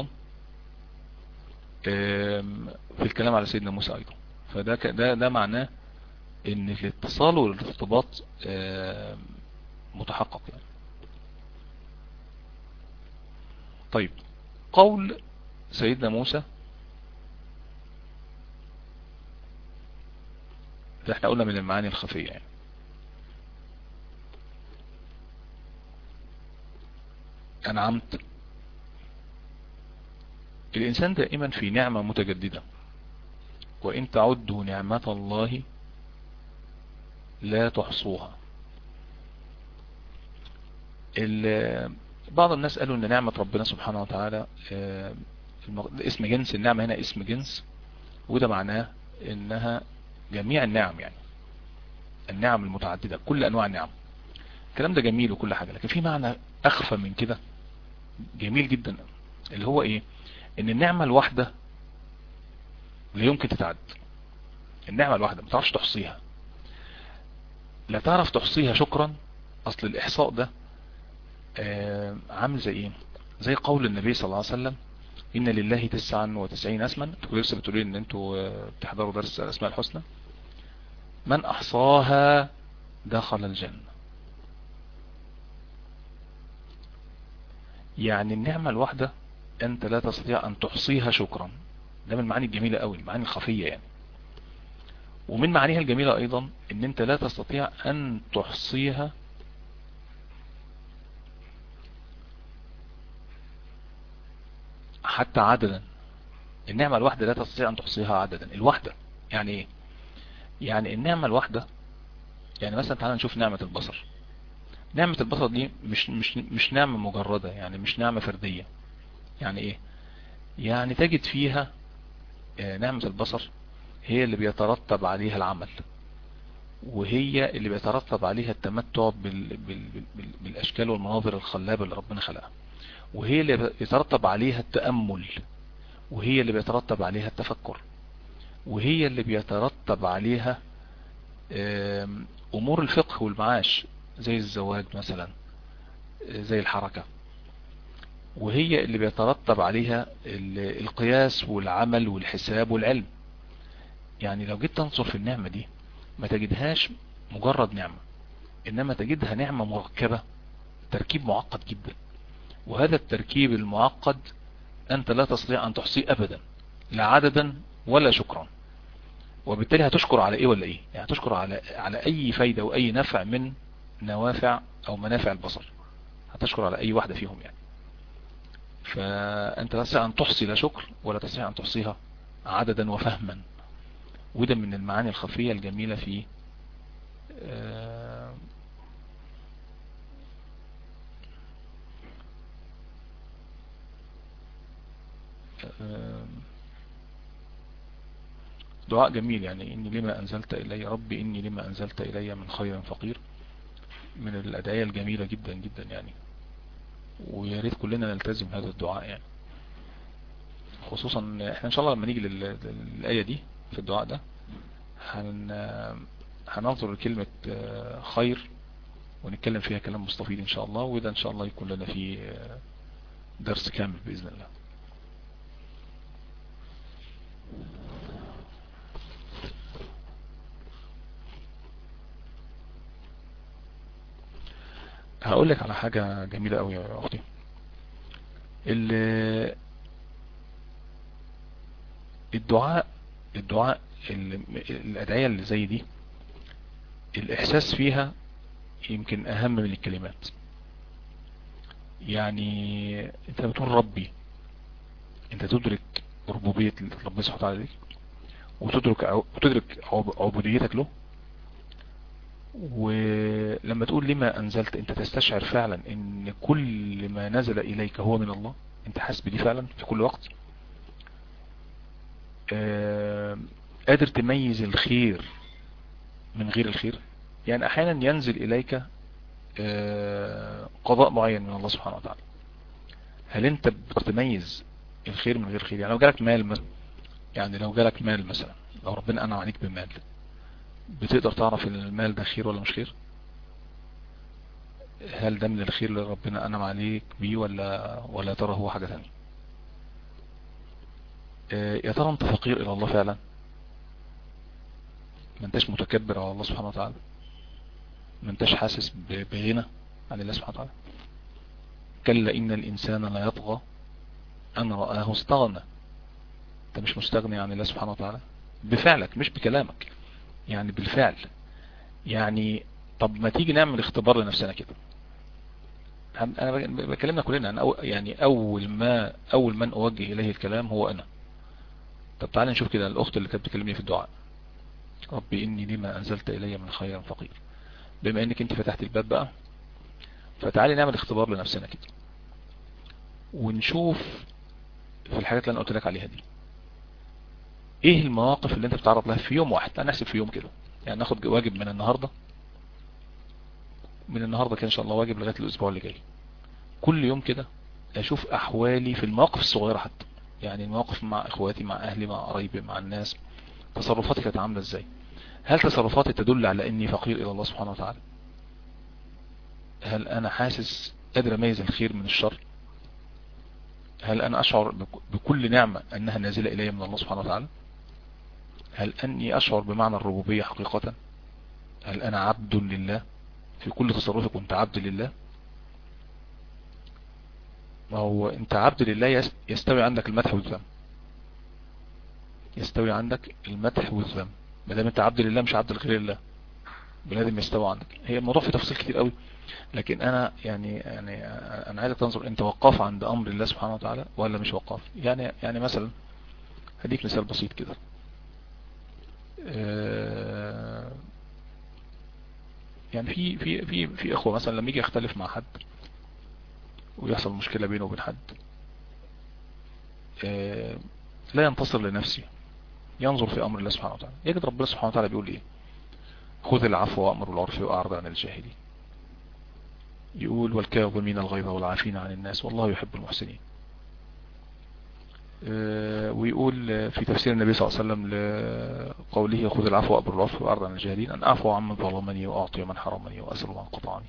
في الكلام على سيدنا موسى ايضا فده ده ده معناه ان الاتصال والارتباط متحقق يعني طيب قول سيدنا موسى ده احنا قلنا من المعاني الخفية يعني انعمت الانسان دائما في نعمة متجددة وان تعدوا نعمة الله لا تحصوها بعض الناس قالوا ان نعمة ربنا سبحانه وتعالى اسم جنس النعمة هنا اسم جنس وده معناه انها جميع النعم يعني النعم المتعددة كل انواع النعم الكلام ده جميل وكل حاجة لكن في معنى اخفى من كده جميل جدا اللي هو ايه ان النعمة الواحدة لا يمكن تتعد النعمة الواحدة ما تعرفش تحصيها لا تعرف تحصيها شكرا اصل الاحصاء ده آه عامل زي ايه زي قول النبي صلى الله عليه وسلم ان لله تسعا وتسعين اسما انتوا لسه بتقولوا ان انتوا بتحضروا درس الاسماء الحسنى من احصاها دخل الجنة يعني النعمة الواحدة انت لا تستطيع ان تحصيها شكرا ده من المعاني الجميلة قوي المعاني الخفية يعني ومن معانيها الجميلة ايضا ان انت لا تستطيع ان تحصيها حتى عددا النعمة الواحدة لا تستطيع ان تحصيها عددا الواحدة يعني ايه يعني النعمة الواحدة يعني مثلا تعالى نشوف نعمة البصر نعمة البصر دي مش مش مش نعمة مجردة يعني مش نعمة فردية يعني ايه يعني تجد فيها نعمة البصر هي اللي بيترتب عليها العمل وهي اللي بيترتب عليها التمتع بال بال بال بالاشكال والمناظر الخلابة اللي ربنا خلقها وهي اللي بيترتب عليها التأمل وهي اللي بيترتب عليها التفكر وهي اللي بيترتب عليها امور الفقه والمعاش زي الزواج مثلا زي الحركة وهي اللي بيترتب عليها القياس والعمل والحساب والعلم يعني لو جيت تنظر في النعمة دي ما تجدهاش مجرد نعمة انما تجدها نعمة مركبة تركيب معقد جدا وهذا التركيب المعقد انت لا تستطيع ان تحصيه ابدا لا عددا ولا شكرا وبالتالي هتشكر على ايه ولا ايه يعني هتشكر على على اي فايدة واي نفع من نوافع او منافع البصر هتشكر على اي واحدة فيهم يعني فانت لا تستطيع ان تحصي لا شكر ولا تستطيع ان تحصيها عددا وفهما وده من المعاني الخفية الجميلة في دعاء جميل يعني إني لما أنزلت إلي ربي إني لما أنزلت إلي من خير فقير من الأدعية الجميلة جدا جدا يعني ويا ريت كلنا نلتزم هذا الدعاء يعني خصوصا احنا ان شاء الله لما نيجي للآية دي في الدعاء ده هن هننظر لكلمة خير ونتكلم فيها كلام مستفيد ان شاء الله وده ان شاء الله يكون لنا فيه درس كامل بإذن الله هقول لك على حاجة جميلة قوي يا اختي الدعاء الدعاء الادعية اللي زي دي الاحساس فيها يمكن اهم من الكلمات يعني انت بتقول ربي انت تدرك ربوبية ربنا سبحانه وتعالى ليك وتدرك وتدرك عبوديتك له ولما تقول لما انزلت انت تستشعر فعلا ان كل ما نزل اليك هو من الله انت حاسس بدي فعلا في كل وقت قادر تميز الخير من غير الخير يعني احيانا ينزل اليك قضاء معين من الله سبحانه وتعالى هل انت بتميز الخير من غير الخير يعني لو جالك مال مثلا يعني لو جالك مال مثلا لو ربنا انعم عليك بمال بتقدر تعرف ان المال ده خير ولا مش خير هل ده من الخير اللي ربنا انعم عليك بيه ولا ولا ترى هو حاجة ثانيه يا ترى انت فقير الى الله فعلا ما انتش متكبر على الله سبحانه وتعالى ما انتش حاسس بغنى عن الله سبحانه وتعالى كلا ان الانسان لا يطغى ان رآه استغنى انت مش مستغني عن الله سبحانه وتعالى بفعلك مش بكلامك يعني بالفعل يعني طب ما تيجي نعمل اختبار لنفسنا كده انا بكلمنا كلنا أنا يعني اول ما اول من اوجه اليه الكلام هو انا طب تعالى نشوف كده الاخت اللي كانت بتكلمني في الدعاء ربي اني لما انزلت الي من خير فقير بما انك انت فتحت الباب بقى فتعالي نعمل اختبار لنفسنا كده ونشوف في الحاجات اللي انا قلت لك عليها دي ايه المواقف اللي انت بتعرض لها في يوم واحد انا احسب في يوم كده يعني ناخد واجب من النهاردة من النهاردة كده ان شاء الله واجب لغاية الاسبوع اللي جاي كل يوم كده اشوف احوالي في المواقف الصغيرة حتى يعني المواقف مع اخواتي مع اهلي مع قرايبي مع الناس تصرفاتي كانت عاملة ازاي هل تصرفاتي تدل على اني فقير الى الله سبحانه وتعالى هل انا حاسس قادر اميز الخير من الشر هل انا اشعر بكل نعمة انها نازلة الي من الله سبحانه وتعالى هل اني اشعر بمعنى الربوبية حقيقة هل انا عبد لله في كل تصرفي كنت عبد لله ما هو انت عبد لله يستوي عندك المدح والذم يستوي عندك المدح والذم ما دام انت عبد لله مش عبد لغير الله لازم يستوي عندك هي الموضوع في تفصيل كتير قوي لكن انا يعني يعني انا عايزك تنظر انت وقاف عند امر الله سبحانه وتعالى ولا مش وقاف يعني يعني مثلا هديك مثال بسيط كده يعني في في في في اخوه مثلا لما يجي يختلف مع حد ويحصل مشكلة بينه وبين حد لا ينتصر لنفسه ينظر في امر الله سبحانه وتعالى يجد ربنا سبحانه وتعالى بيقول ايه خذ العفو وامر بالعرف واعرض عن الجاهلين يقول والكاظمين الغيظ والعافين عن الناس والله يحب المحسنين ويقول في تفسير النبي صلى الله عليه وسلم لقوله خذ العفو وامر بالعرف واعرض عن الجاهلين ان اعفو عمن ظلمني واعطي من حرمني واسر من قطعني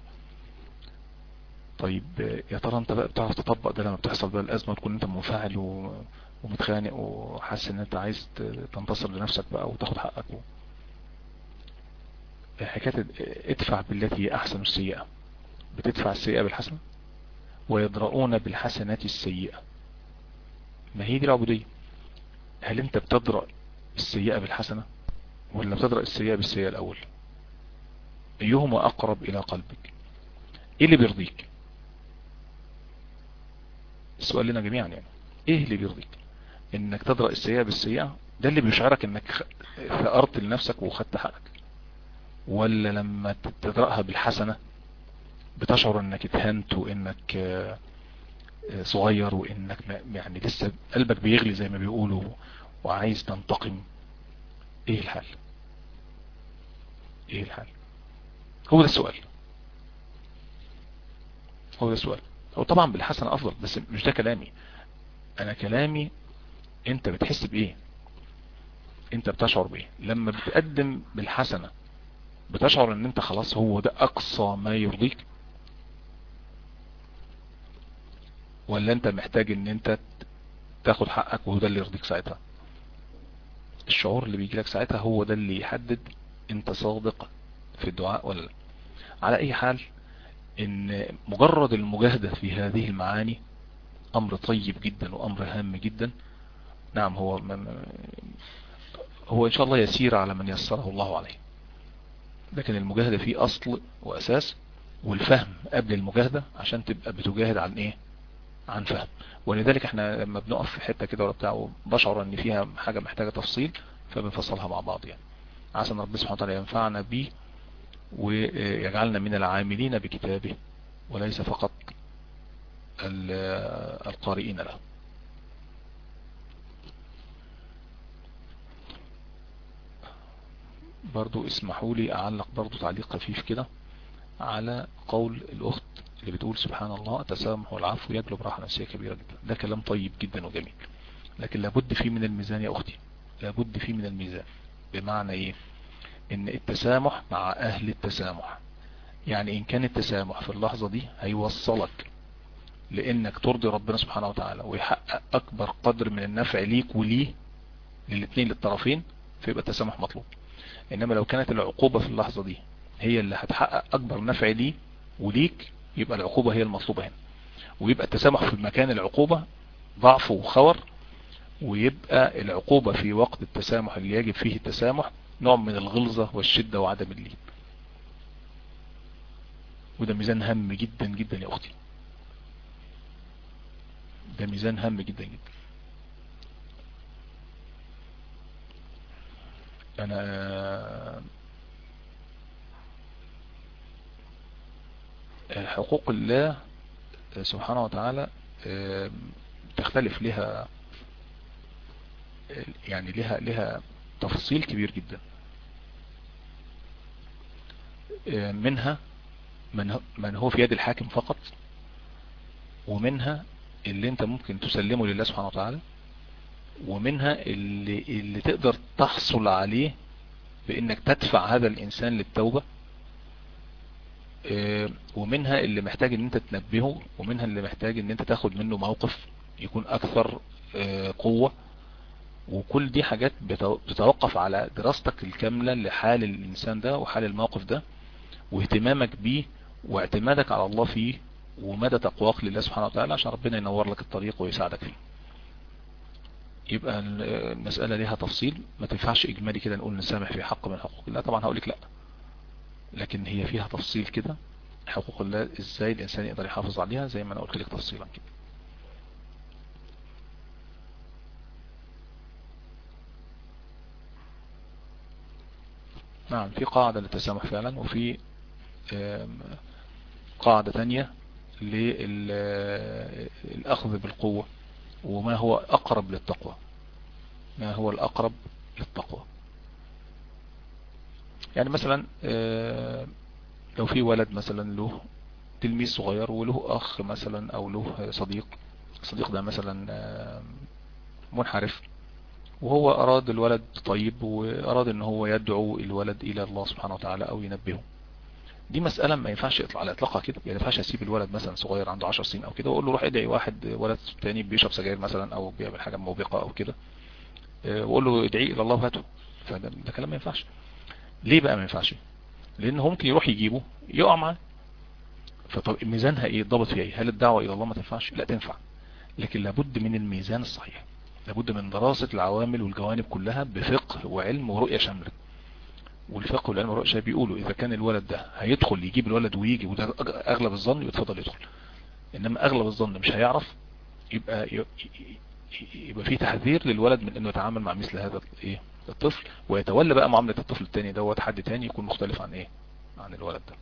طيب يا ترى انت بقى بتعرف تطبق ده لما بتحصل بقى الازمه تكون انت منفعل و... ومتخانق وحاسس ان انت عايز تنتصر لنفسك بقى وتاخد حقك و... حكاية ادفع بالتي هي احسن السيئة بتدفع السيئة بالحسنة ويدرؤون بالحسنات السيئة ما هي دي العبودية هل انت بتدرأ السيئة بالحسنة ولا بتدرأ السيئة بالسيئة الاول ايهما اقرب الى قلبك ايه اللي بيرضيك السؤال لنا جميعا يعني ايه اللي بيرضيك انك تدرأ السيئة بالسيئة ده اللي بيشعرك انك ثأرت لنفسك وخدت حقك ولا لما تدرأها بالحسنة بتشعر انك اتهنت وانك صغير وانك يعني لسه قلبك بيغلي زي ما بيقولوا وعايز تنتقم ايه الحل ايه الحل هو ده السؤال هو ده السؤال هو طبعا بالحسنة افضل بس مش ده كلامي انا كلامي انت بتحس بايه انت بتشعر بايه لما بتقدم بالحسنة بتشعر ان انت خلاص هو ده اقصى ما يرضيك ولا انت محتاج ان انت تاخد حقك وهو ده اللي يرضيك ساعتها الشعور اللي بيجي لك ساعتها هو ده اللي يحدد انت صادق في الدعاء ولا لا على اي حال ان مجرد المجاهدة في هذه المعاني امر طيب جدا وامر هام جدا نعم هو هو ان شاء الله يسير على من يسره الله عليه لكن المجاهدة فيه اصل واساس والفهم قبل المجاهدة عشان تبقى بتجاهد عن ايه عن فهم ولذلك احنا لما بنقف في حتة كده ولا بتاع بشعر ان فيها حاجة محتاجة تفصيل فبنفصلها مع بعض يعني عسى ان ربنا سبحانه وتعالى ينفعنا بيه ويجعلنا من العاملين بكتابه وليس فقط القارئين له برضو اسمحوا لي اعلق برضو تعليق خفيف كده على قول الاخت اللي بتقول سبحان الله التسامح والعفو يجلب راحة نفسية كبيرة جدا ده كلام طيب جدا وجميل لكن لابد فيه من الميزان يا اختي لابد فيه من الميزان بمعنى ايه ان التسامح مع اهل التسامح يعني ان كان التسامح في اللحظة دي هيوصلك لانك ترضي ربنا سبحانه وتعالى ويحقق اكبر قدر من النفع ليك وليه للاثنين للطرفين فيبقى التسامح مطلوب انما لو كانت العقوبة في اللحظة دي هي اللي هتحقق اكبر نفع ليه وليك يبقى العقوبة هي المطلوبة هنا ويبقى التسامح في مكان العقوبة ضعف وخور ويبقى العقوبة في وقت التسامح اللي يجب فيه التسامح نوع من الغلظة والشدة وعدم اللين وده ميزان هام جدا جدا يا اختي ده ميزان هام جدا جدا انا حقوق الله سبحانه وتعالى تختلف لها يعني لها لها تفصيل كبير جدا منها من هو في يد الحاكم فقط ومنها اللي انت ممكن تسلمه لله سبحانه وتعالى ومنها اللي, اللي تقدر تحصل عليه بانك تدفع هذا الانسان للتوبة ومنها اللي محتاج ان انت تنبهه ومنها اللي محتاج ان انت تاخد منه موقف يكون اكثر قوة وكل دي حاجات بتتوقف على دراستك الكاملة لحال الانسان ده وحال الموقف ده واهتمامك بيه واعتمادك على الله فيه ومدى تقواك لله سبحانه وتعالى عشان ربنا ينور لك الطريق ويساعدك فيه يبقى المسألة ليها تفصيل ما تنفعش اجمالي كده نقول نسامح في حق من حقوق الله طبعا هقولك لا لكن هي فيها تفصيل كده حقوق الله ازاي الانسان يقدر يحافظ عليها زي ما انا قلت لك تفصيلا كده نعم في قاعدة للتسامح فعلا وفي قاعدة تانية للأخذ بالقوة وما هو أقرب للتقوى ما هو الأقرب للتقوى يعني مثلا لو في ولد مثلا له تلميذ صغير وله أخ مثلا أو له صديق الصديق ده مثلا منحرف وهو أراد الولد طيب وأراد ان هو يدعو الولد إلى الله سبحانه وتعالى أو ينبهه دي مسألة ما ينفعش يطلع على اطلاقها كده يعني ما ينفعش اسيب الولد مثلا صغير عنده 10 سنين او كده واقول له روح ادعي واحد ولد تاني بيشرب سجاير مثلا او بيعمل حاجة موبقة او كده واقول له ادعي الى الله وهاته فده ده كلام ما ينفعش ليه بقى ما ينفعش لان هو ممكن يروح يجيبه يقع معاه فطب ميزانها ايه الضابط فيها ايه هل الدعوة الى الله ما تنفعش لا تنفع لكن لابد من الميزان الصحيح لابد من دراسة العوامل والجوانب كلها بفقه وعلم ورؤية شاملة والفقه والعلم والرؤية بيقولوا اذا كان الولد ده هيدخل يجيب الولد ويجي وده اغلب الظن يتفضل يدخل انما اغلب الظن مش هيعرف يبقى يبقى في تحذير للولد من انه يتعامل مع مثل هذا ايه الطفل ويتولى بقى معاملة الطفل التاني دوت حد تاني يكون مختلف عن ايه عن الولد ده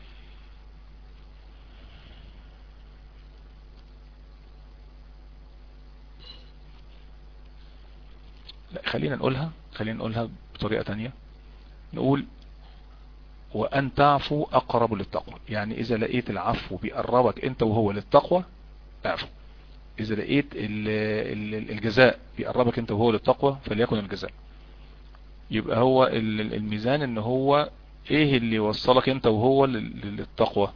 لا خلينا نقولها خلينا نقولها بطريقة تانية نقول وأن تعفو أقرب للتقوى يعني إذا لقيت العفو بيقربك أنت وهو للتقوى اعفو إذا لقيت الجزاء بيقربك أنت وهو للتقوى فليكن الجزاء يبقى هو الميزان ان هو ايه اللي يوصلك انت وهو للتقوى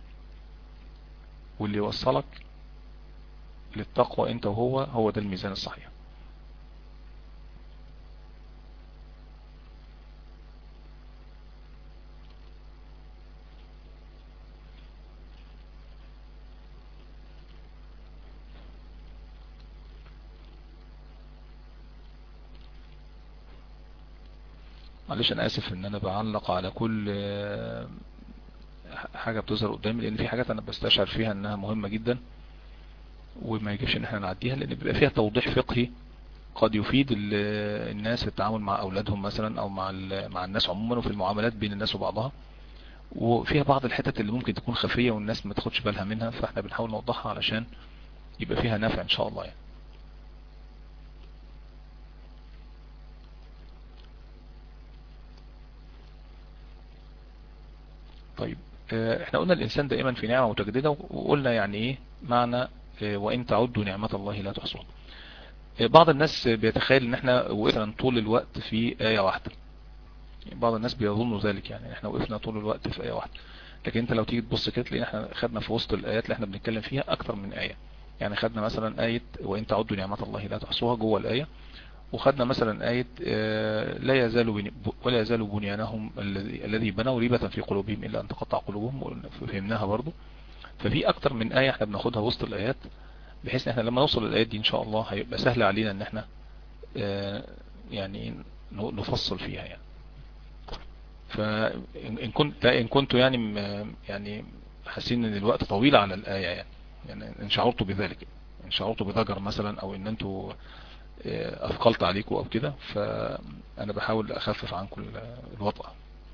واللي يوصلك للتقوى انت وهو هو ده الميزان الصحيح معلش انا اسف ان انا بعلق على كل حاجة بتظهر قدامي لان في حاجات انا بستشعر فيها انها مهمة جدا وما يجبش ان احنا نعديها لان بيبقى فيها توضيح فقهي قد يفيد الناس في التعامل مع اولادهم مثلا او مع مع الناس عموما وفي المعاملات بين الناس وبعضها وفيها بعض الحتت اللي ممكن تكون خفية والناس ما تاخدش بالها منها فاحنا بنحاول نوضحها علشان يبقى فيها نفع ان شاء الله يعني طيب احنا قلنا الانسان دائما في نعمة متجددة وقلنا يعني ايه معنى وان تعدوا نعمة الله لا تحصوها بعض الناس بيتخيل ان احنا وقفنا طول الوقت في آية واحدة بعض الناس بيظنوا ذلك يعني احنا وقفنا طول الوقت في آية واحدة لكن انت لو تيجي تبص كده تلاقي احنا خدنا في وسط الآيات اللي احنا بنتكلم فيها اكتر من آية يعني خدنا مثلا آية وان تعدوا نعمة الله لا تحصوها جوه الآية وخدنا مثلا آية لا يزال ولا يزال بنيانهم الذي بنوا ريبة في قلوبهم إلا أن تقطع قلوبهم فهمناها برضو ففي أكتر من آية احنا بناخدها وسط الآيات بحيث ان احنا لما نوصل للآيات دي ان شاء الله هيبقى سهل علينا ان احنا يعني نفصل فيها يعني فإن كنت إن كنت يعني يعني حاسين ان الوقت طويل على الآية يعني يعني ان شعرتوا بذلك ان شعرتوا بضجر مثلا او ان انتوا اثقلت عليكم او كده فانا بحاول اخفف عنكم الوطأة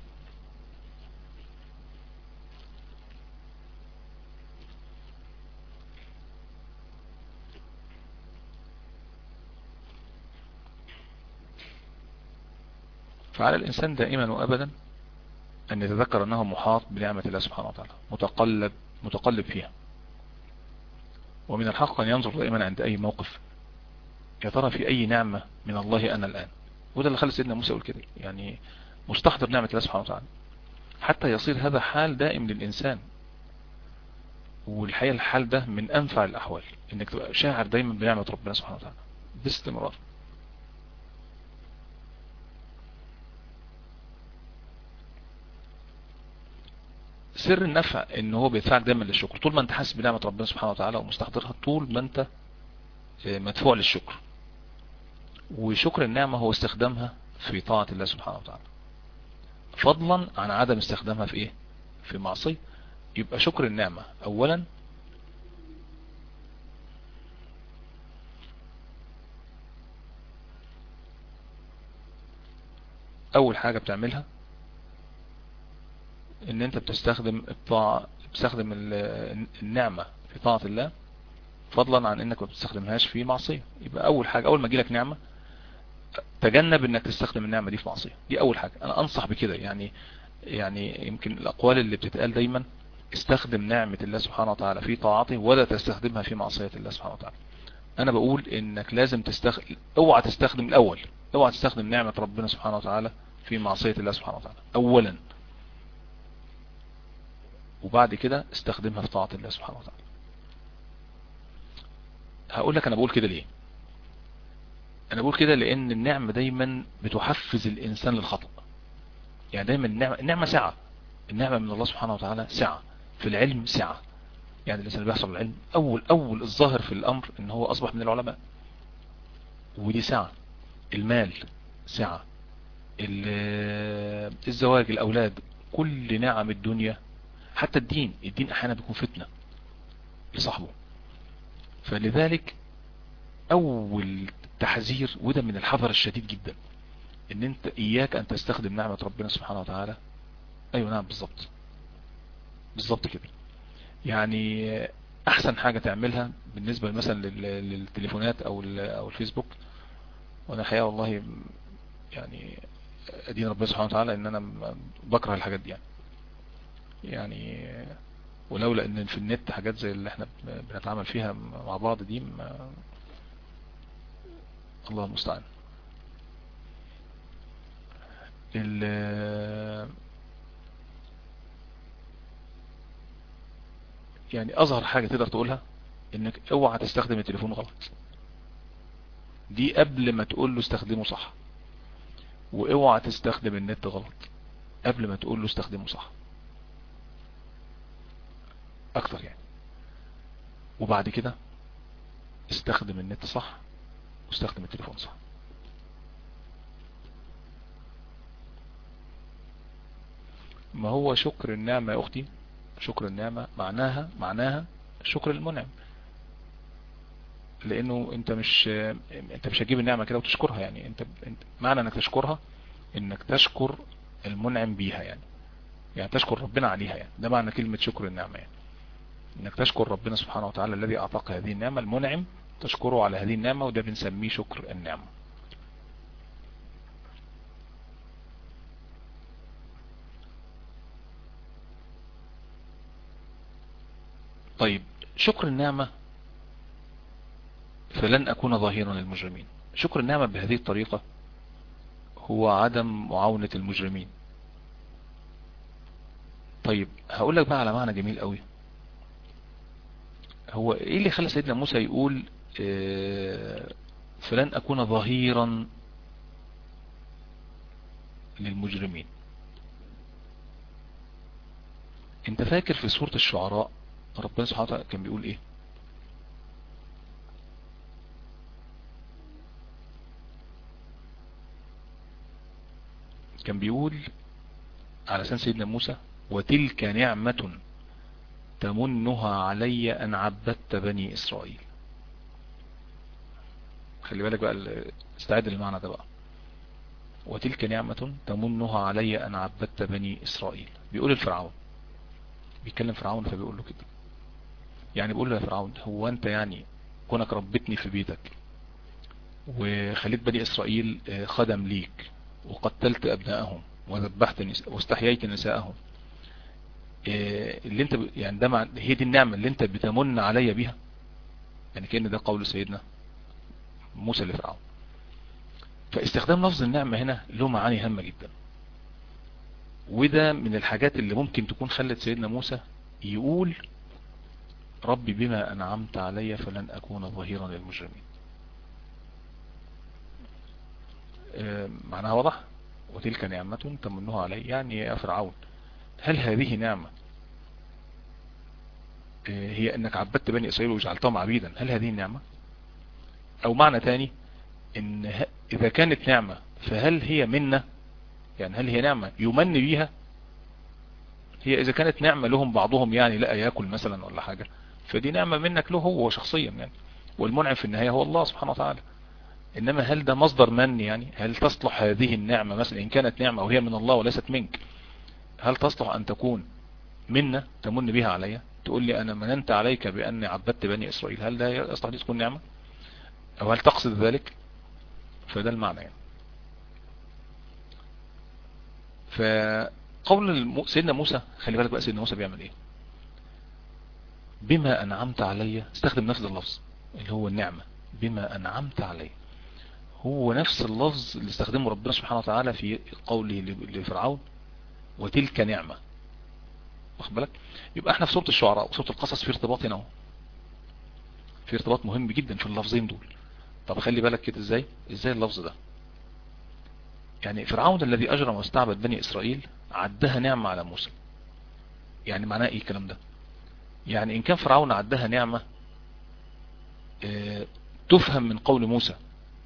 فعلى الإنسان دائما وأبدا أن يتذكر أنه محاط بنعمة الله سبحانه وتعالى متقلب متقلب فيها ومن الحق أن ينظر دائما عند أي موقف يا ترى في أي نعمة من الله أنا الآن وده اللي خلى سيدنا موسى يقول كده يعني مستحضر نعمة الله سبحانه وتعالى حتى يصير هذا حال دائم للإنسان والحقيقة الحال ده من أنفع الأحوال إنك تبقى شاعر دايما بنعمة ربنا سبحانه وتعالى باستمرار سر النفع ان هو بيدفعك دايما للشكر طول ما انت حاسس بنعمة ربنا سبحانه وتعالى ومستحضرها طول ما انت مدفوع للشكر وشكر النعمة هو استخدامها في طاعة الله سبحانه وتعالى فضلا عن عدم استخدامها في ايه في معصية يبقى شكر النعمة اولا اول حاجة بتعملها ان انت بتستخدم الطاعة بتستخدم النعمة في طاعة الله فضلا عن انك ما بتستخدمهاش في معصية يبقى اول حاجة اول ما تجيلك نعمة تجنب انك تستخدم النعمة دي في معصية دي اول حاجة انا انصح بكده يعني يعني يمكن الاقوال اللي بتتقال دايما استخدم نعمة الله سبحانه وتعالى في طاعته ولا تستخدمها في معصية الله سبحانه وتعالى انا بقول انك لازم تستخدم اوعى تستخدم الاول اوعى تستخدم نعمة ربنا سبحانه وتعالى في معصية الله سبحانه وتعالى اولا وبعد كده استخدمها في طاعة الله سبحانه وتعالى هقول لك انا بقول كده ليه انا بقول كده لان النعمة دايما بتحفز الانسان للخطأ يعني دايما النعمة, النعمة سعة النعمة من الله سبحانه وتعالى سعة في العلم سعة يعني الانسان اللي بيحصل العلم اول اول الظاهر في الامر ان هو اصبح من العلماء ودي سعة المال سعة الزواج الاولاد كل نعم الدنيا حتى الدين الدين احيانا بيكون فتنة لصاحبه فلذلك اول تحذير وده من الحذر الشديد جدا ان انت اياك ان تستخدم نعمة ربنا سبحانه وتعالى ايوه نعم بالظبط بالظبط كده يعني احسن حاجة تعملها بالنسبة مثلا للتليفونات او او الفيسبوك وانا الحقيقة والله يعني ادين ربنا سبحانه وتعالى ان انا بكره الحاجات دي يعني يعني ولولا ان في النت حاجات زي اللي احنا بنتعامل فيها مع بعض دي ما الله المستعان يعني اظهر حاجة تقدر تقولها انك اوعى تستخدم التليفون غلط دي قبل ما تقول له استخدمه صح واوعى تستخدم النت غلط قبل ما تقول له استخدمه صح اكتر يعني وبعد كده استخدم النت صح واستخدم التليفون صح ما هو شكر النعمة يا اختي شكر النعمة معناها معناها شكر المنعم لانه انت مش انت مش هتجيب النعمة كده وتشكرها يعني انت, انت معنى انك تشكرها انك تشكر المنعم بيها يعني يعني تشكر ربنا عليها يعني ده معنى كلمة شكر النعمة يعني انك تشكر ربنا سبحانه وتعالى الذي اعطاك هذه النعمة المنعم تشكره على هذه النعمة وده بنسميه شكر النعمة طيب شكر النعمة فلن أكون ظهيرا للمجرمين شكر النعمة بهذه الطريقة هو عدم معاونة المجرمين طيب هقول لك بقى على معنى جميل قوي هو ايه اللي خلى سيدنا موسى يقول اه فلن اكون ظهيرا للمجرمين انت فاكر في سورة الشعراء ربنا سبحانه وتعالى كان بيقول ايه كان بيقول على لسان سيدنا موسى وتلك نعمة تمنها علي أن عبدت بني إسرائيل خلي بالك بقى استعد للمعنى ده بقى وتلك نعمة تمنها علي أن عبدت بني إسرائيل بيقول الفرعون بيتكلم فرعون فبيقول له كده يعني بيقول له يا فرعون هو أنت يعني كونك ربتني في بيتك وخليت بني إسرائيل خدم ليك وقتلت أبنائهم وذبحت نساء واستحييت نساءهم اللي انت يعني ده مع هي دي النعمة اللي انت بتمن عليا بيها يعني كأن ده قول سيدنا موسى لفرعون فاستخدام لفظ النعمة هنا له معاني هامة جدا وده من الحاجات اللي ممكن تكون خلت سيدنا موسى يقول ربي بما أنعمت علي فلن أكون ظهيرا للمجرمين معناها واضح وتلك نعمة تمنها علي يعني يا فرعون هل هذه نعمة هي انك عبدت بني اسرائيل وجعلتهم عبيدا هل هذه النعمة او معنى تاني ان اذا كانت نعمة فهل هي منا يعني هل هي نعمة يمن بيها هي اذا كانت نعمة لهم بعضهم يعني لا ياكل مثلا ولا حاجة فدي نعمة منك له هو شخصيا يعني والمنعم في النهاية هو الله سبحانه وتعالى انما هل ده مصدر من يعني هل تصلح هذه النعمة مثلا ان كانت نعمة وهي من الله وليست منك هل تصلح ان تكون منا تمن بها عليا تقول لي انا مننت عليك باني عبدت بني اسرائيل هل ده يصلح دي تكون نعمة او هل تقصد ذلك فده المعنى يعني فقول سيدنا موسى خلي بالك بقى سيدنا موسى بيعمل ايه بما انعمت علي استخدم نفس اللفظ اللي هو النعمة بما انعمت علي هو نفس اللفظ اللي استخدمه ربنا سبحانه وتعالى في قوله لفرعون وتلك نعمة واخد بالك يبقى احنا في سورة الشعراء وسورة القصص في ارتباط هنا اهو في ارتباط مهم جدا في اللفظين دول طب خلي بالك كده ازاي ازاي اللفظ ده يعني فرعون الذي اجرم واستعبد بني اسرائيل عدها نعمة على موسى يعني معناه ايه الكلام ده يعني ان كان فرعون عدها نعمة اه تفهم من قول موسى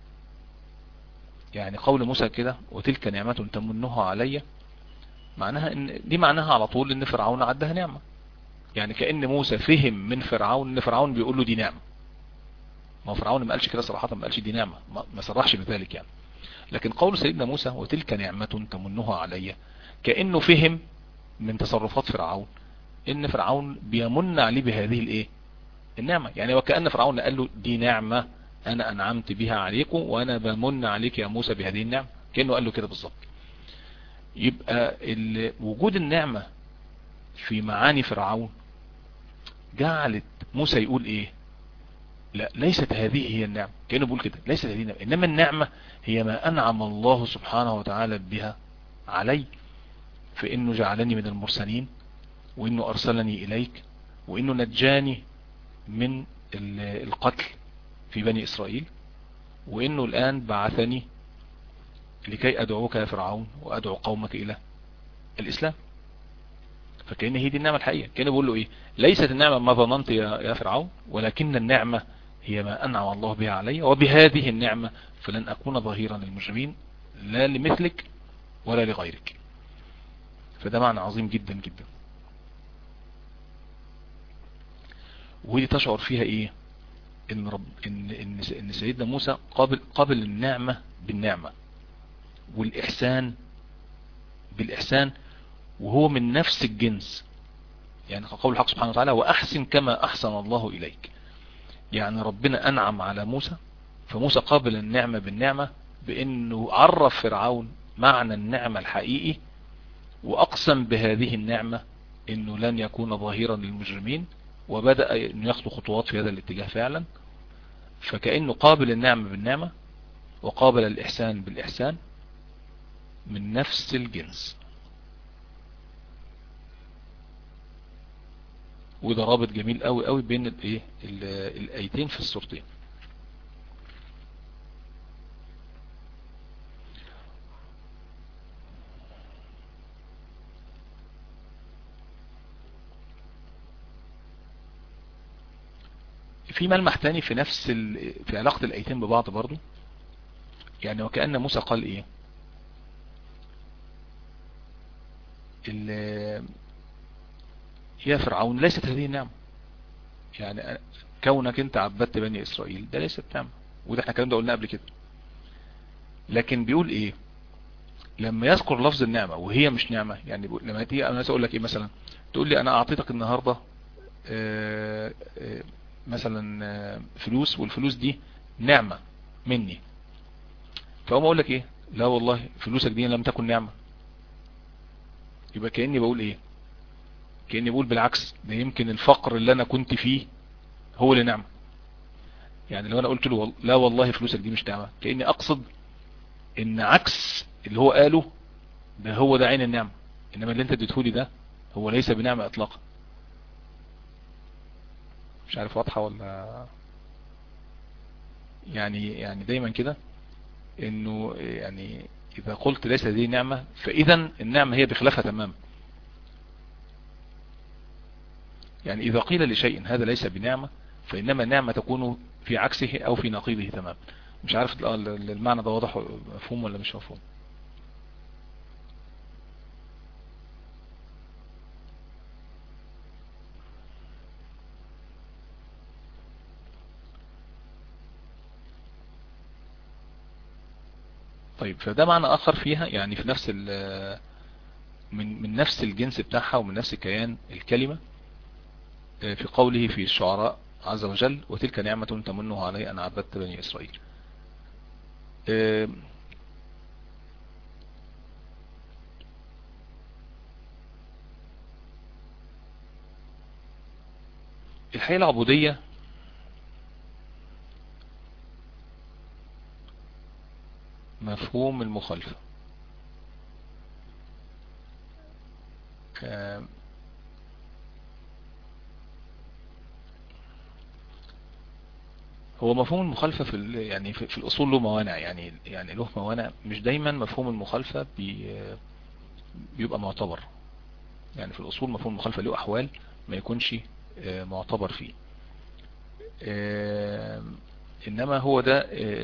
يعني قول موسى كده وتلك نعمة تمنها علي معناها ان دي معناها على طول ان فرعون عدها نعمة يعني كأن موسى فهم من فرعون ان فرعون بيقول له دي نعمة ما هو فرعون ما قالش كده صراحة ما قالش دي نعمة ما صرحش بذلك يعني لكن قول سيدنا موسى وتلك نعمة تمنها علي كأنه فهم من تصرفات فرعون ان فرعون بيمن عليه بهذه الايه النعمة يعني وكأن فرعون قال له دي نعمة انا انعمت بها عليكم وانا بمن عليك يا موسى بهذه النعمة كأنه قال له كده بالظبط يبقى وجود النعمة في معاني فرعون جعلت موسى يقول ايه لا ليست هذه هي النعمة كأنه بيقول كده ليست هذه النعمة انما النعمة هي ما انعم الله سبحانه وتعالى بها علي فانه جعلني من المرسلين وانه ارسلني اليك وانه نجاني من القتل في بني اسرائيل وانه الان بعثني لكي ادعوك يا فرعون وادعو قومك الى الاسلام فكأن هي دي النعمة الحقيقية كان بيقول له ايه ليست النعمة ما ظننت يا, يا فرعون ولكن النعمة هي ما انعم الله بها علي وبهذه النعمة فلن اكون ظهيرا للمجرمين لا لمثلك ولا لغيرك فده معنى عظيم جدا جدا ودي تشعر فيها ايه ان رب ان ان, إن سيدنا موسى قابل قابل النعمة بالنعمة والاحسان بالاحسان وهو من نفس الجنس يعني قول الحق سبحانه وتعالى وأحسن كما أحسن الله إليك يعني ربنا أنعم على موسى فموسى قابل النعمة بالنعمة بأنه عرف فرعون معنى النعمة الحقيقي وأقسم بهذه النعمة أنه لن يكون ظهيرا للمجرمين وبدأ أن يخطو خطوات في هذا الاتجاه فعلا فكأنه قابل النعمة بالنعمة وقابل الإحسان بالإحسان من نفس الجنس وده رابط جميل قوي قوي بين الايه الايتين في الصورتين في ملمح تاني في نفس ال... في علاقة الايتين ببعض برضو يعني وكأن موسى قال ايه ال... يا فرعون ليست هذه النعمة يعني كونك انت عبدت بني اسرائيل ده ليست نعمة وده احنا الكلام ده قلنا قبل كده لكن بيقول ايه لما يذكر لفظ النعمة وهي مش نعمة يعني لما تيجي انا اقول لك ايه مثلا تقول لي انا اعطيتك النهاردة اه اه مثلا اه فلوس والفلوس دي نعمة مني فاقوم اقول لك ايه لا والله فلوسك دي لم تكن نعمة يبقى كأني بقول ايه كأني بقول بالعكس ده يمكن الفقر اللي انا كنت فيه هو اللي نعمة يعني لو انا قلت له لا والله فلوسك دي مش نعمة كأني اقصد ان عكس اللي هو قاله ده هو ده عين النعمة انما اللي انت اديتهولي ده هو ليس بنعمة اطلاقا مش عارف واضحة ولا يعني يعني دايما كده انه يعني اذا قلت ليس دي نعمة فاذا النعمة هي بخلافها تماما يعني اذا قيل لشيء هذا ليس بنعمة فانما النعمة تكون في عكسه او في نقيضه تماما مش عارف المعنى ده واضح مفهوم ولا مش مفهوم طيب فده معنى اخر فيها يعني في نفس من من نفس الجنس بتاعها ومن نفس كيان الكلمة في قوله في الشعراء عز وجل وتلك نعمة تمنها علي أن عبدت بني إسرائيل الحياة العبودية مفهوم المخالفة هو مفهوم المخالفة في يعني في, في الأصول له موانع يعني يعني له موانع مش دايما مفهوم المخالفة بي بيبقى معتبر يعني في الأصول مفهوم المخالفة له أحوال ما يكونش معتبر فيه إنما هو ده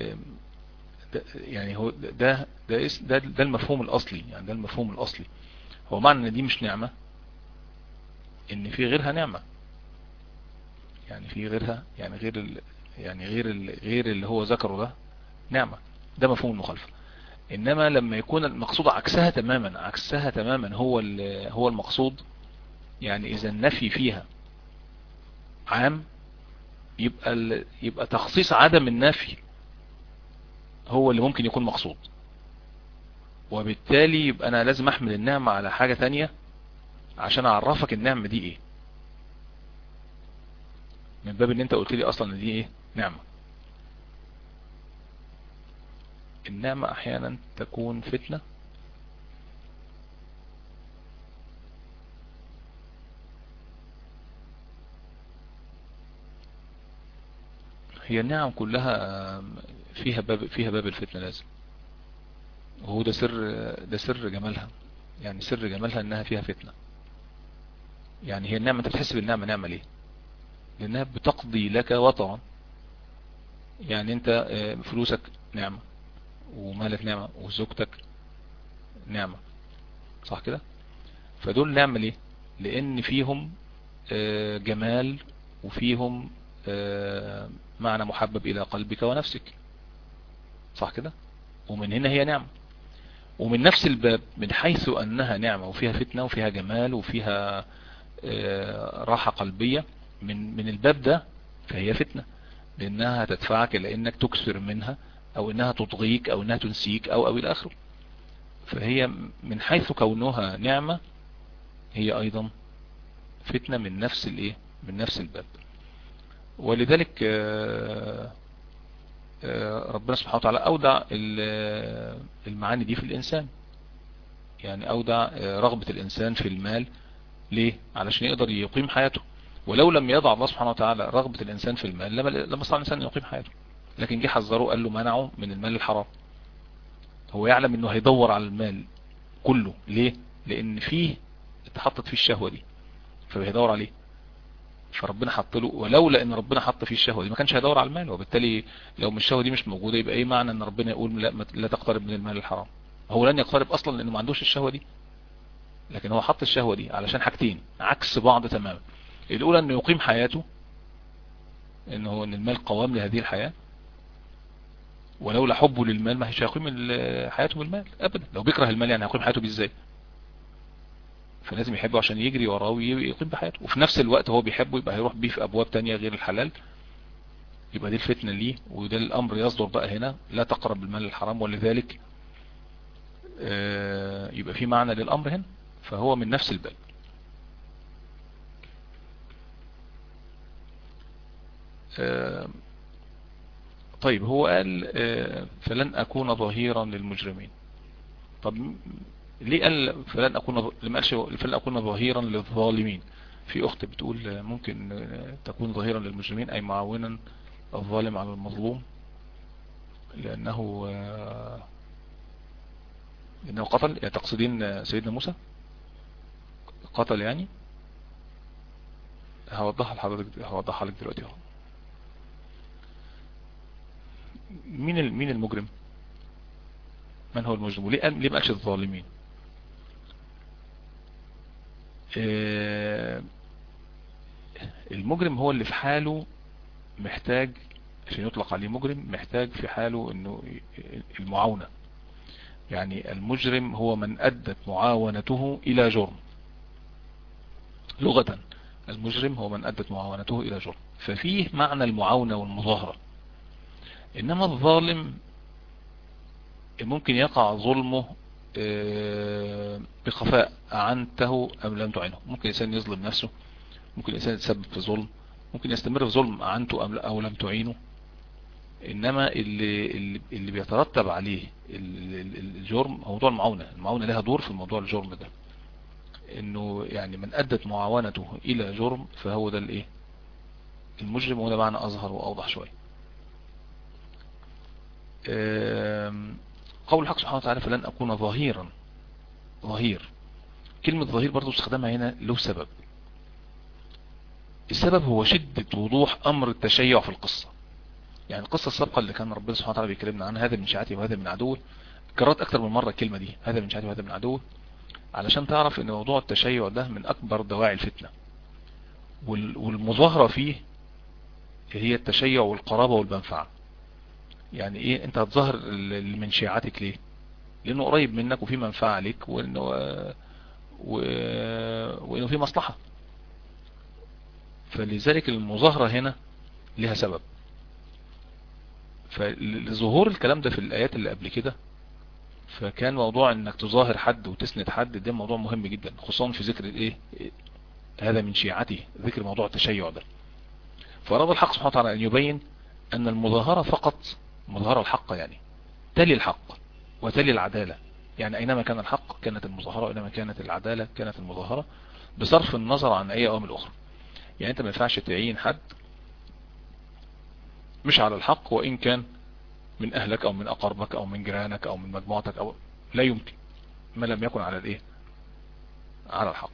يعني هو ده ده ده, ده المفهوم الأصلي يعني ده المفهوم الأصلي هو معنى ان دي مش نعمة ان في غيرها نعمة يعني في غيرها يعني غير ال يعني غير ال غير اللي هو ذكره ده نعمة ده مفهوم المخالفة انما لما يكون المقصود عكسها تماما عكسها تماما هو هو المقصود يعني اذا النفي فيها عام يبقى يبقى تخصيص عدم النفي هو اللي ممكن يكون مقصود وبالتالي يبقى انا لازم احمل النعمة على حاجة تانية عشان اعرفك النعمة دي ايه من باب ان انت قلت لي اصلا ان دي ايه نعمة النعمة احيانا تكون فتنة هي النعم كلها فيها باب فيها باب الفتنة لازم وهو ده سر ده سر جمالها يعني سر جمالها انها فيها فتنة يعني هي النعمة انت بتحس بالنعمة نعمة ليه لانها بتقضي لك وطرا يعني انت فلوسك نعمة ومالك نعمة وزوجتك نعمة صح كده فدول نعمة ليه لان فيهم جمال وفيهم معنى محبب الى قلبك ونفسك صح كده ومن هنا هي نعمة ومن نفس الباب من حيث انها نعمة وفيها فتنة وفيها جمال وفيها راحة قلبية من من الباب ده فهي فتنة لانها هتدفعك الى انك تكثر منها او انها تطغيك او انها تنسيك او او الى اخره فهي من حيث كونها نعمة هي ايضا فتنة من نفس الايه من نفس الباب ولذلك ربنا سبحانه وتعالى اودع المعاني دي في الانسان يعني اودع رغبة الانسان في المال ليه علشان يقدر يقيم حياته ولو لم يضع الله سبحانه وتعالى رغبة الانسان في المال لما لما استطاع الانسان يقيم حياته لكن جه حذره قال له منعه من المال الحرام هو يعلم انه هيدور على المال كله ليه لان فيه اتحطت فيه الشهوة دي فبيدور عليه فربنا حط له ولولا ان ربنا حط فيه الشهوة دي ما كانش هيدور على المال وبالتالي لو من الشهوة دي مش موجودة يبقى ايه معنى ان ربنا يقول لا, لا تقترب من المال الحرام هو لن يقترب اصلا لانه ما عندوش الشهوة دي لكن هو حط الشهوة دي علشان حاجتين عكس بعض تماما الاولى انه يقيم حياته انه ان المال قوام لهذه الحياة ولولا حبه للمال ما هيش هيقيم حياته بالمال ابدا لو بيكره المال يعني هيقيم حياته بازاي فلازم يحبه عشان يجري وراه ويقيم بحياته وفي نفس الوقت هو بيحبه يبقى هيروح بيه في ابواب تانية غير الحلال يبقى دي الفتنة ليه وده الامر يصدر بقى هنا لا تقرب المال الحرام ولذلك يبقى في معنى للامر هنا فهو من نفس الباب طيب هو قال فلن اكون ظهيرا للمجرمين طب ليه قال فلن اكون لما قالش فلن اكون ظهيرا للظالمين في اخت بتقول ممكن تكون ظهيرا للمجرمين اي معاونا الظالم على المظلوم لانه لانه قتل يعني تقصدين سيدنا موسى قتل يعني هوضحها لحضرتك هوضحها لك دلوقتي اهو مين مين المجرم من هو المجرم وليه ليه ما قالش الظالمين المجرم هو اللي في حاله محتاج عشان يطلق عليه مجرم محتاج في حاله انه المعاونة يعني المجرم هو من ادت معاونته الى جرم لغة المجرم هو من ادت معاونته الى جرم ففيه معنى المعاونة والمظاهرة انما الظالم ممكن يقع ظلمه بخفاء أعنته أم لم تعينه ممكن الإنسان يظلم نفسه ممكن الإنسان يتسبب في ظلم ممكن يستمر في ظلم أعنته أم أو لم تعينه إنما اللي, اللي, اللي بيترتب عليه الجرم هو موضوع المعاونة المعاونة لها دور في موضوع الجرم ده إنه يعني من أدت معاونته إلى جرم فهو ده الإيه المجرم وده معنى أظهر وأوضح شوية قول الحق سبحانه وتعالى فلن أكون ظهيرا ظهير كلمة ظهير برضو استخدامها هنا له سبب السبب هو شدة وضوح أمر التشيع في القصة يعني القصة السابقة اللي كان ربنا سبحانه وتعالى بيكلمنا عنها هذا من شيعتي وهذا من عدوه كررت أكثر من مرة الكلمة دي هذا من شيعتي وهذا من عدوه علشان تعرف ان موضوع التشيع ده من أكبر دواعي الفتنة والمظاهرة فيه هي التشيع والقرابة والمنفعة يعني ايه انت هتظهر اللي من شيعتك ليه لانه قريب منك وفي منفعة لك وانه و... وانه في مصلحة فلذلك المظاهرة هنا لها سبب فلظهور الكلام ده في الايات اللي قبل كده فكان موضوع انك تظاهر حد وتسند حد ده موضوع مهم جدا خصوصا في ذكر الايه هذا من شيعته ذكر موضوع التشيع ده فأراد الحق سبحانه وتعالى ان يبين ان المظاهرة فقط مظاهرة الحق يعني تلي الحق وتلي العدالة يعني اينما كان الحق كانت المظاهرة واينما كانت العدالة كانت المظاهرة بصرف النظر عن اي اوامر اخرى يعني انت ما ينفعش تعين حد مش على الحق وان كان من اهلك او من اقربك او من جيرانك او من مجموعتك او لا يمكن ما لم يكن على الايه على الحق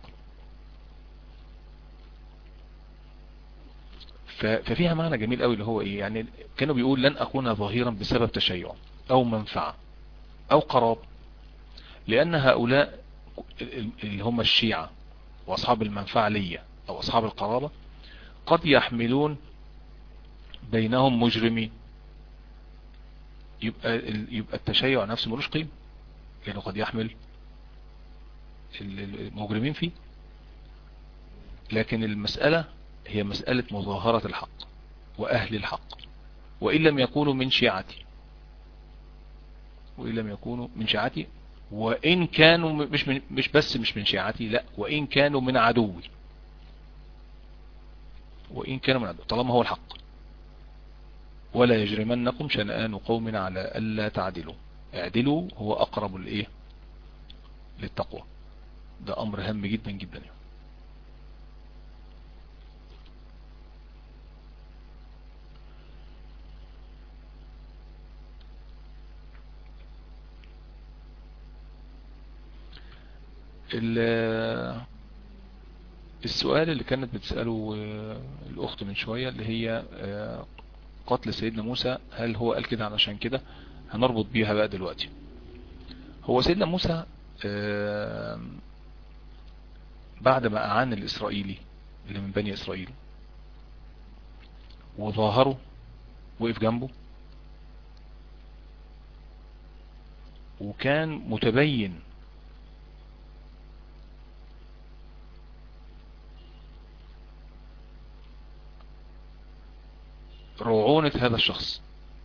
ففيها معنى جميل قوي اللي هو ايه يعني كانوا بيقول لن اكون ظهيرا بسبب تشيع او منفعة او قراب لان هؤلاء اللي هم الشيعة واصحاب المنفعة ليا او اصحاب القرابة قد يحملون بينهم مجرمين يبقى يبقى التشيع نفسه ملوش قيمة لأنه قد يحمل المجرمين فيه لكن المسألة هي مسألة مظاهرة الحق وأهل الحق وإن لم يكونوا من شيعتي وإن لم يكونوا من شيعتي وإن كانوا مش من مش بس مش من شيعتي لا وإن كانوا من عدوي وإن كانوا من عدوي طالما هو الحق ولا يجرمنكم شنآن قوم على ألا تعدلوا اعدلوا هو أقرب الإيه للتقوى ده أمر هام جدا جدا يعني. السؤال اللي كانت بتسأله الأخت من شوية اللي هي قتل سيدنا موسى هل هو قال كده علشان كده هنربط بيها بقى دلوقتي هو سيدنا موسى بعد ما أعان الإسرائيلي اللي من بني إسرائيل وظاهره وقف جنبه وكان متبين رعونة هذا الشخص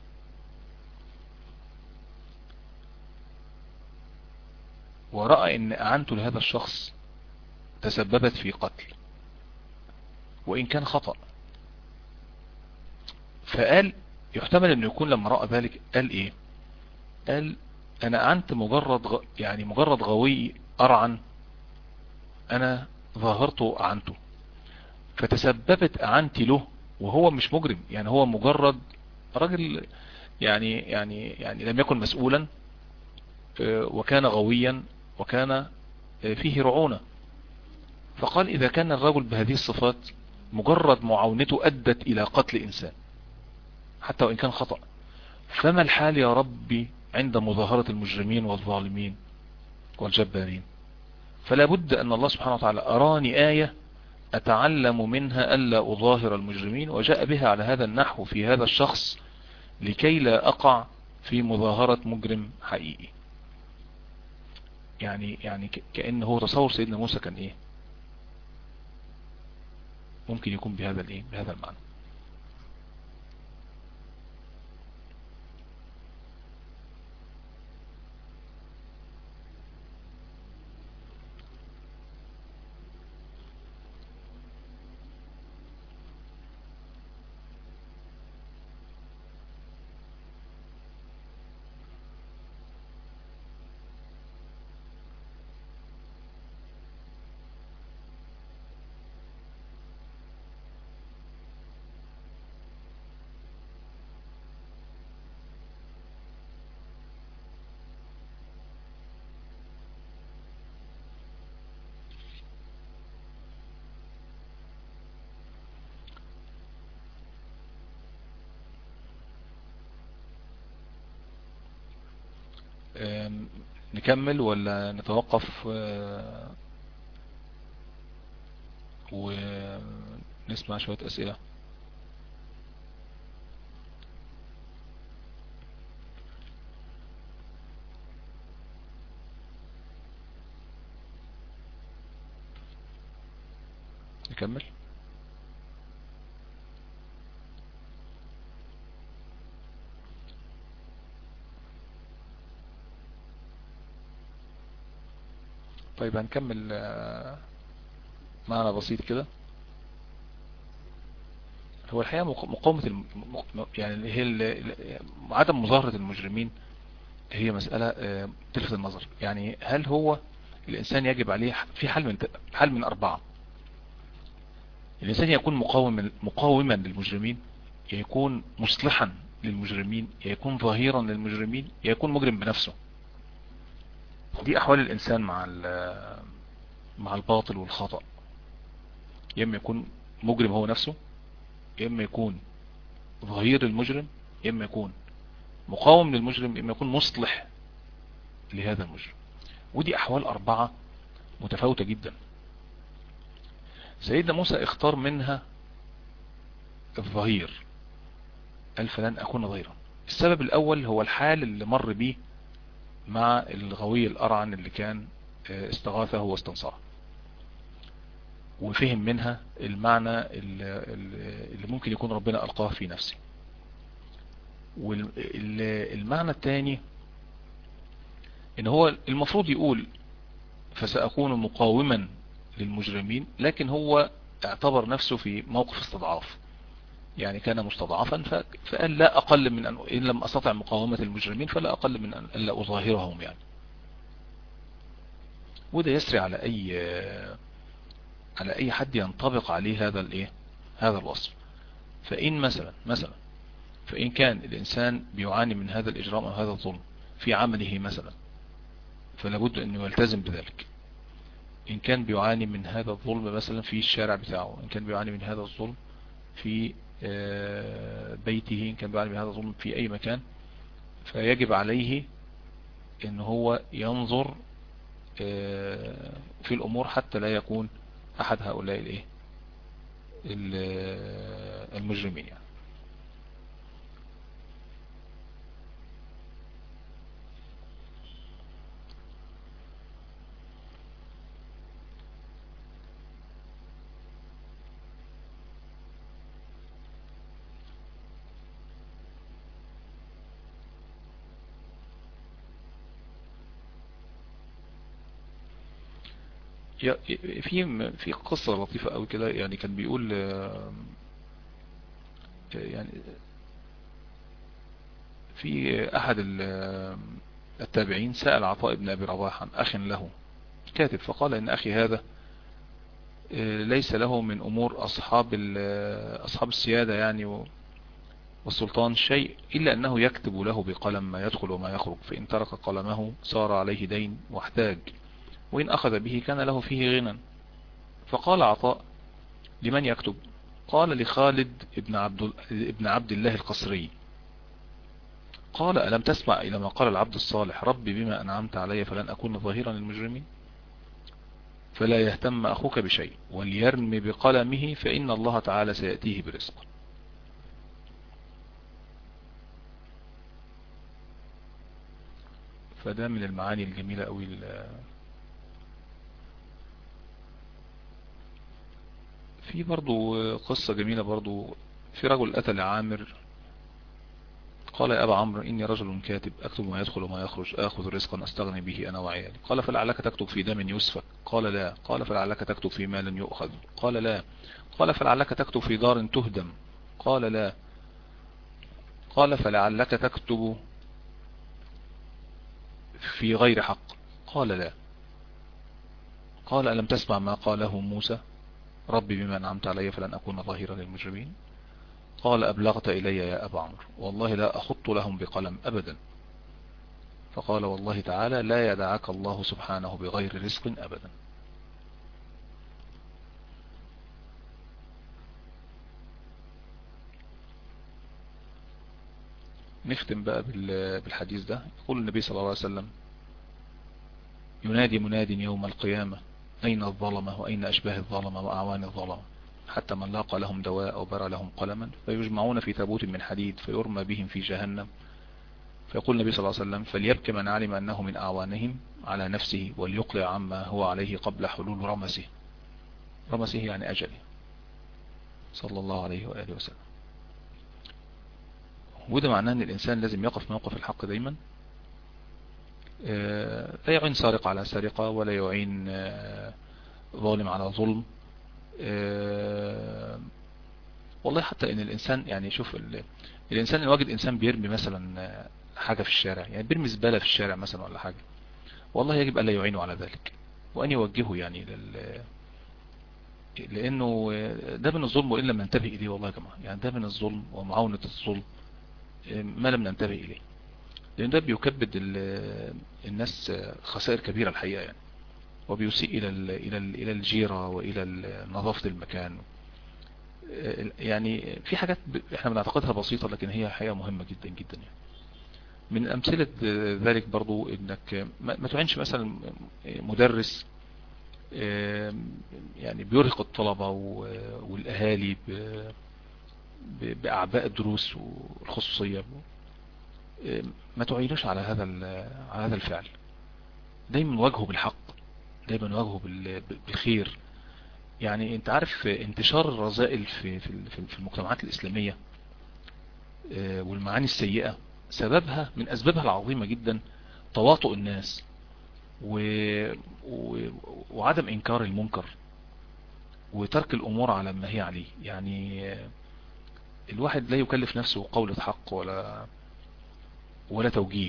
ورأى ان اعنته لهذا الشخص تسببت في قتل وان كان خطأ فقال يحتمل انه يكون لما رأى ذلك قال ايه قال انا اعنت مجرد غ... يعني مجرد غوي ارعن انا ظاهرته اعنته فتسببت اعنتي له وهو مش مجرم يعني هو مجرد راجل يعني يعني يعني لم يكن مسؤولا وكان غويا وكان فيه رعونة فقال إذا كان الرجل بهذه الصفات مجرد معاونته أدت إلى قتل إنسان حتى وإن كان خطأ فما الحال يا ربي عند مظاهرة المجرمين والظالمين والجبارين فلا بد أن الله سبحانه وتعالى أراني آية أتعلم منها ألا أظاهر المجرمين وجاء بها على هذا النحو في هذا الشخص لكي لا أقع في مظاهرة مجرم حقيقي يعني يعني كأن هو تصور سيدنا موسى كان ايه ممكن يكون بهذا الايه بهذا المعنى نكمل ولا نتوقف ونسمع شوية أسئلة نكمل طيب هنكمل معنى بسيط كده هو الحقيقة مقاومة الم... يعني هي عدم مظاهرة المجرمين هي مسألة تلفت النظر يعني هل هو الإنسان يجب عليه في حل من حل من أربعة الإنسان يكون مقاوم مقاوما للمجرمين يكون مصلحا للمجرمين يكون ظهيرا للمجرمين يكون مجرم بنفسه دي احوال الانسان مع مع الباطل والخطأ يا اما يكون مجرم هو نفسه يا اما يكون ظهير المجرم يا اما يكون مقاوم للمجرم يا اما يكون مصلح لهذا المجرم ودي احوال اربعة متفاوتة جدا سيدنا موسى اختار منها الظهير قال فلن اكون ظهيرا السبب الاول هو الحال اللي مر بيه مع الغوي الأرعن اللي كان استغاثه واستنصره وفهم منها المعنى اللي ممكن يكون ربنا ألقاه في نفسه والمعنى الثاني ان هو المفروض يقول فسأكون مقاوما للمجرمين لكن هو اعتبر نفسه في موقف استضعاف يعني كان مستضعفا فقال لا أقل من أن إن لم أستطع مقاومة المجرمين فلا أقل من أن لا أظاهرهم يعني وده يسري على أي على أي حد ينطبق عليه هذا الإيه هذا الوصف فإن مثلا مثلا فإن كان الإنسان بيعاني من هذا الإجرام أو هذا الظلم في عمله مثلا فلا بد أنه يلتزم بذلك إن كان بيعاني من هذا الظلم مثلا في الشارع بتاعه إن كان بيعاني من هذا الظلم في بيته إن كان بيعاني من هذا الظلم في أي مكان فيجب عليه ان هو ينظر في الأمور حتى لا يكون أحد هؤلاء الايه المجرمين يعني في في قصة لطيفة قوي كده يعني كان بيقول يعني في احد التابعين سأل عطاء بن ابي رواح عن اخ له كاتب فقال ان اخي هذا ليس له من امور اصحاب اصحاب السيادة يعني والسلطان شيء الا انه يكتب له بقلم ما يدخل وما يخرج فان ترك قلمه صار عليه دين واحتاج وإن أخذ به كان له فيه غنى فقال عطاء لمن يكتب قال لخالد ابن عبد, ابن عبد الله القصري قال ألم تسمع إلى ما قال العبد الصالح ربي بما أنعمت علي فلن أكون ظهيرا للمجرمين فلا يهتم أخوك بشيء وليرم بقلمه فإن الله تعالى سيأتيه برزق فده من المعاني الجميلة قوي في برضو قصة جميلة برضو في رجل أتى لعامر قال يا أبا عمرو إني رجل كاتب أكتب ما يدخل وما يخرج آخذ رزقا أستغني به أنا وعيالي قال فلعلك تكتب في دم يسفك قال لا قال فلعلك تكتب في مال يؤخذ قال لا قال فلعلك تكتب في دار تهدم قال لا قال فلعلك تكتب في غير حق قال لا قال ألم تسمع ما قاله موسى ربي بما أنعمت علي فلن أكون ظاهرا للمجرمين قال أبلغت إلي يا أبا عمرو والله لا أخط لهم بقلم أبدا فقال والله تعالى لا يدعك الله سبحانه بغير رزق أبدا نختم بقى بالحديث ده يقول النبي صلى الله عليه وسلم ينادي مناد يوم القيامة أين الظلمة وأين أشباه الظلمة وأعوان الظلمة حتى من لاقى لهم دواء أو برى لهم قلما فيجمعون في تابوت من حديد فيرمى بهم في جهنم فيقول النبي صلى الله عليه وسلم فليبكي من علم أنه من أعوانهم على نفسه وليقلع عما هو عليه قبل حلول رمسه رمسه يعني أجله صلى الله عليه وآله وسلم وده معناه أن الإنسان لازم يقف موقف الحق دايما لا يعين سارق على سرقة ولا يعين ظالم على ظلم والله حتى ان الانسان يعني شوف الانسان اللي واجد انسان بيرمي مثلا حاجة في الشارع يعني بيرمي زبالة في الشارع مثلا ولا حاجة والله يجب ألا يعينه على ذلك وأن يوجهه يعني لل لأنه ده من الظلم وإن لم ننتبه إليه والله يا جماعة يعني ده من الظلم ومعاونة الظلم ما لم ننتبه إليه لأن ده بيكبد الناس خسائر كبيرة الحقيقة يعني وبيسيء إلى إلى إلى الجيرة وإلى نظافة المكان يعني في حاجات احنا بنعتقدها بسيطة لكن هي حقيقة مهمة جدا جدا يعني من أمثلة ذلك برضو انك ما تعينش مثلا مدرس يعني بيرهق الطلبة والأهالي بأعباء الدروس والخصوصية ما تعينوش على هذا على هذا الفعل دايما واجهه بالحق دايما واجهه بالخير يعني انت عارف انتشار الرذائل في في المجتمعات الإسلامية والمعاني السيئة سببها من أسبابها العظيمة جدا تواطؤ الناس و... و... وعدم إنكار المنكر وترك الأمور على ما هي عليه يعني الواحد لا يكلف نفسه قولة حق ولا ولا توجيه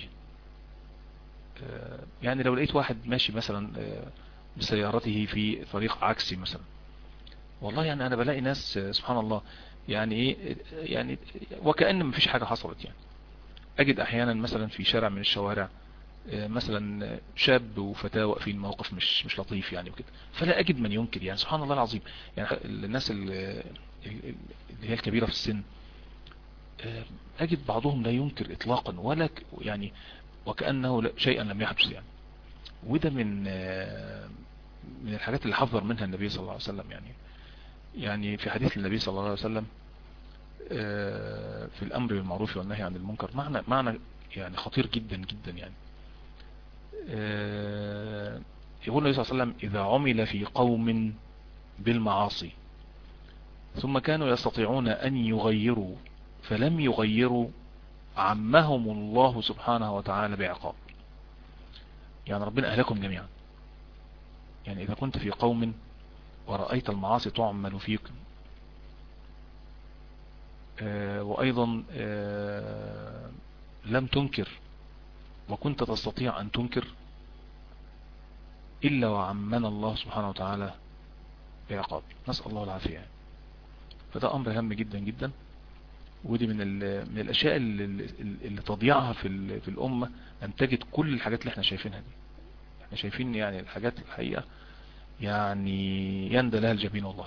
يعني لو لقيت واحد ماشي مثلا بسيارته في طريق عكسي مثلا والله يعني انا بلاقي ناس سبحان الله يعني ايه يعني وكأن ما فيش حاجة حصلت يعني اجد احيانا مثلا في شارع من الشوارع مثلا شاب وفتاة واقفين موقف مش مش لطيف يعني وكده فلا اجد من ينكر يعني سبحان الله العظيم يعني الناس اللي هي الكبيرة في السن اجد بعضهم لا ينكر اطلاقا ولا يعني وكأنه شيئا لم يحدث يعني وده من من الحاجات اللي حذر منها النبي صلى الله عليه وسلم يعني يعني في حديث النبي صلى الله عليه وسلم في الامر بالمعروف والنهي عن المنكر معنى معنى يعني خطير جدا جدا يعني يقول النبي صلى الله عليه وسلم اذا عمل في قوم بالمعاصي ثم كانوا يستطيعون ان يغيروا فلم يغيروا عمهم الله سبحانه وتعالى بعقاب يعني ربنا اهلكم جميعا يعني اذا كنت في قوم ورأيت المعاصي تعمل فيك وايضا لم تنكر وكنت تستطيع ان تنكر الا وعمنا الله سبحانه وتعالى بعقاب نسأل الله العافية فده امر هام جدا جدا ودي من من الاشياء اللي, اللي تضيعها في في الامة ان تجد كل الحاجات اللي احنا شايفينها دي احنا شايفين يعني الحاجات الحقيقة يعني يندى لها الجبين والله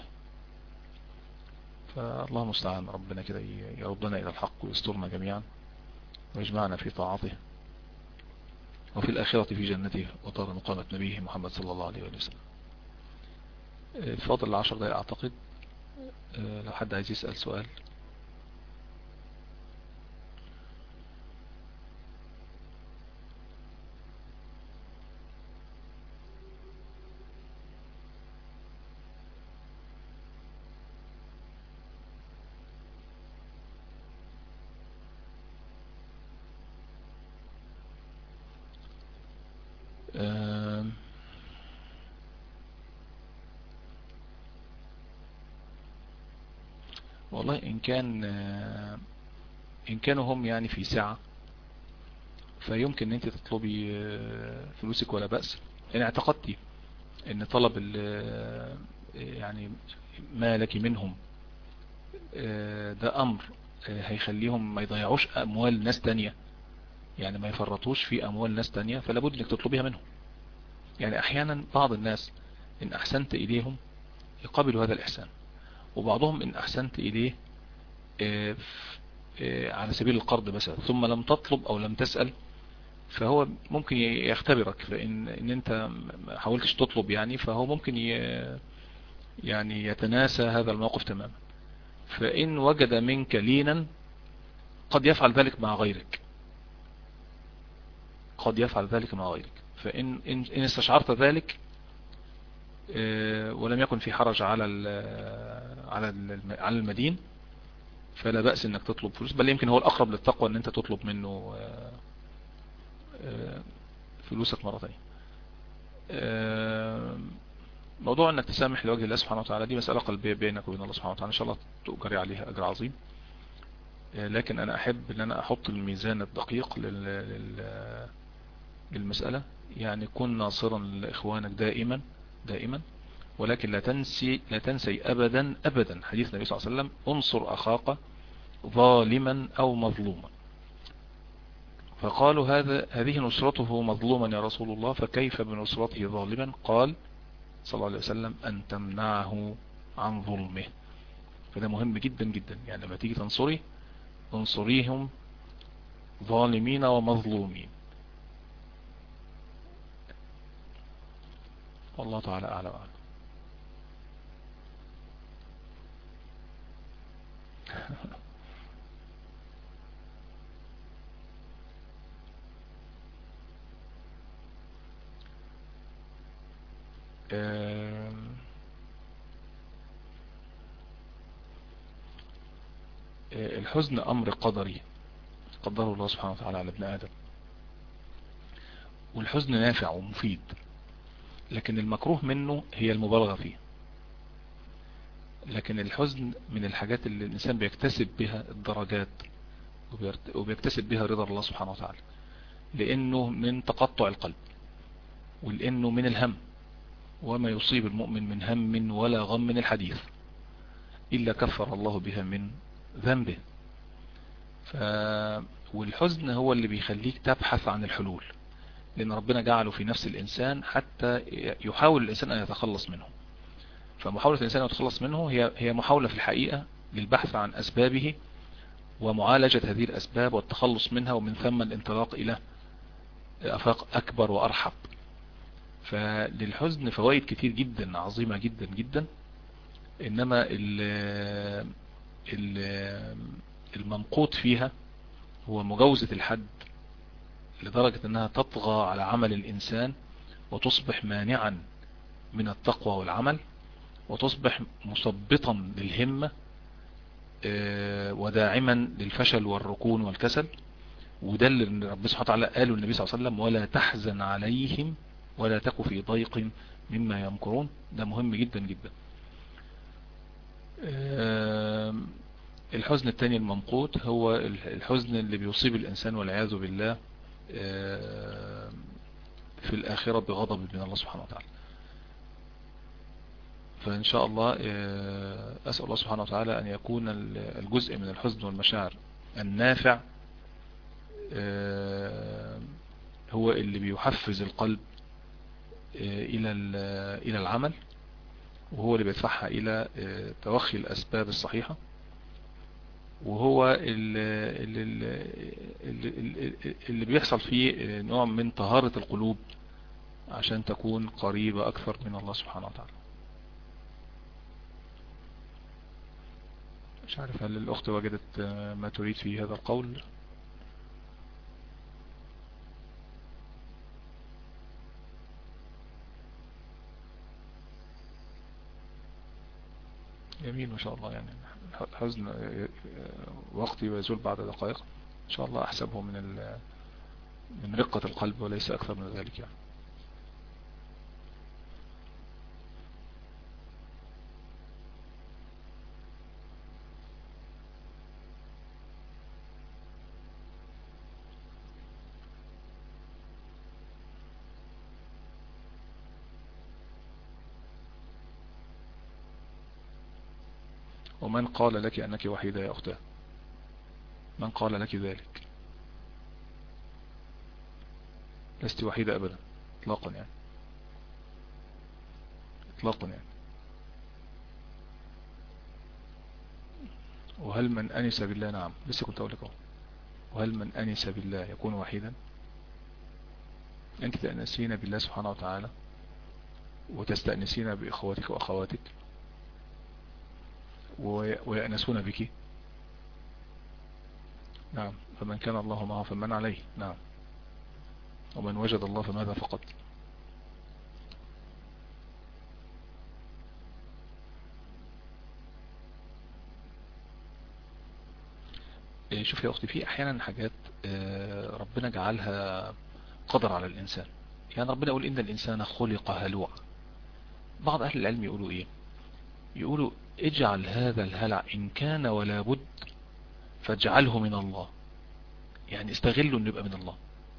فالله المستعان ربنا كده يردنا الى الحق ويسترنا جميعا ويجمعنا في طاعته وفي الآخرة في جنته ودار مقامة نبيه محمد صلى الله عليه وسلم فاضل العشر دقائق اعتقد لو حد عايز يسأل سؤال والله إن كان إن كانوا هم يعني في ساعة فيمكن ان انت تطلبي فلوسك ولا بأس يعني اعتقدتي ان طلب يعني ما لك منهم ده امر هيخليهم ما يضيعوش اموال ناس تانية يعني ما يفرطوش في اموال ناس تانية فلا بد انك تطلبيها منهم يعني احيانا بعض الناس ان احسنت اليهم يقابلوا هذا الاحسان وبعضهم ان احسنت اليه على سبيل القرض مثلا ثم لم تطلب او لم تسأل فهو ممكن يختبرك فان ان انت ما حاولتش تطلب يعني فهو ممكن يعني يتناسى هذا الموقف تماما فان وجد منك لينا قد يفعل ذلك مع غيرك قد يفعل ذلك مع غيرك فإن إن إن استشعرت ذلك ولم يكن في حرج على على على المدين فلا بأس انك تطلب فلوس بل يمكن هو الاقرب للتقوى ان انت تطلب منه فلوسك مرة ثانيه موضوع انك تسامح لوجه الله سبحانه وتعالى دي مسألة قلبية بينك وبين الله سبحانه وتعالى ان شاء الله تؤجري عليها اجر عظيم لكن انا احب ان انا احط الميزان الدقيق لل للمسألة يعني كن ناصرا لاخوانك دائما دائما ولكن لا تنسي لا تنسي ابدا ابدا حديث النبي صلى الله عليه وسلم انصر اخاك ظالما او مظلوما فقالوا هذا هذه نصرته مظلوما يا رسول الله فكيف بنصرته ظالما قال صلى الله عليه وسلم ان تمنعه عن ظلمه فده مهم جدا جدا يعني لما تيجي تنصري انصريهم ظالمين ومظلومين والله تعالى اعلى واعلم الحزن امر قدري قدره الله سبحانه وتعالى على ابن ادم والحزن نافع ومفيد لكن المكروه منه هي المبالغة فيه لكن الحزن من الحاجات اللي الإنسان بيكتسب بها الدرجات وبيكتسب بها رضا الله سبحانه وتعالى لأنه من تقطع القلب ولأنه من الهم وما يصيب المؤمن من هم ولا غم من الحديث إلا كفر الله بها من ذنبه ف... والحزن هو اللي بيخليك تبحث عن الحلول لأن ربنا جعله في نفس الإنسان حتى يحاول الإنسان أن يتخلص منه فمحاولة الإنسان أن يتخلص منه هي هي محاولة في الحقيقة للبحث عن أسبابه ومعالجة هذه الأسباب والتخلص منها ومن ثم الانطلاق إلى أفاق أكبر وأرحب فللحزن فوائد كتير جدا عظيمة جدا جدا إنما الممقوت فيها هو مجوزة الحد لدرجة انها تطغى على عمل الانسان وتصبح مانعا من التقوى والعمل وتصبح مثبطا للهمة وداعما للفشل والركون والكسل وده اللي رب سبحانه وتعالى قاله النبي صلى الله عليه وسلم ولا تحزن عليهم ولا تك في ضيق مما يمكرون ده مهم جدا جدا الحزن الثاني الممقوت هو الحزن اللي بيصيب الإنسان والعياذ بالله في الآخرة بغضب من الله سبحانه وتعالى فإن شاء الله أسأل الله سبحانه وتعالى أن يكون الجزء من الحزن والمشاعر النافع هو اللي بيحفز القلب إلى إلى العمل وهو اللي بيدفعها إلى توخي الأسباب الصحيحة وهو اللي, اللي, اللي بيحصل فيه نوع من طهارة القلوب عشان تكون قريبة أكثر من الله سبحانه وتعالى مش عارف هل الأخت وجدت ما تريد في هذا القول جميل ما شاء الله يعني حزن وقتي ويزول بعد دقائق ان شاء الله احسبه من من رقة القلب وليس اكثر من ذلك يعني ومن قال لك أنك وحيدة يا أختاه من قال لك ذلك لست وحيدة أبدا اطلاقا يعني اطلاقا يعني وهل من أنس بالله نعم لسه كنت أقول لك وهل من أنس بالله يكون وحيدا أنت تأنسين بالله سبحانه وتعالى وتستأنسين بإخواتك وأخواتك ويأنسون بك نعم فمن كان الله معه فمن عليه نعم ومن وجد الله فماذا فقط شوف يا أختي في أحيانا حاجات ربنا جعلها قدر على الإنسان يعني ربنا يقول إن الإنسان خلق هلوعا بعض أهل العلم يقولوا إيه يقولوا اجعل هذا الهلع إن كان ولا بد فاجعله من الله يعني استغله انه يبقى من الله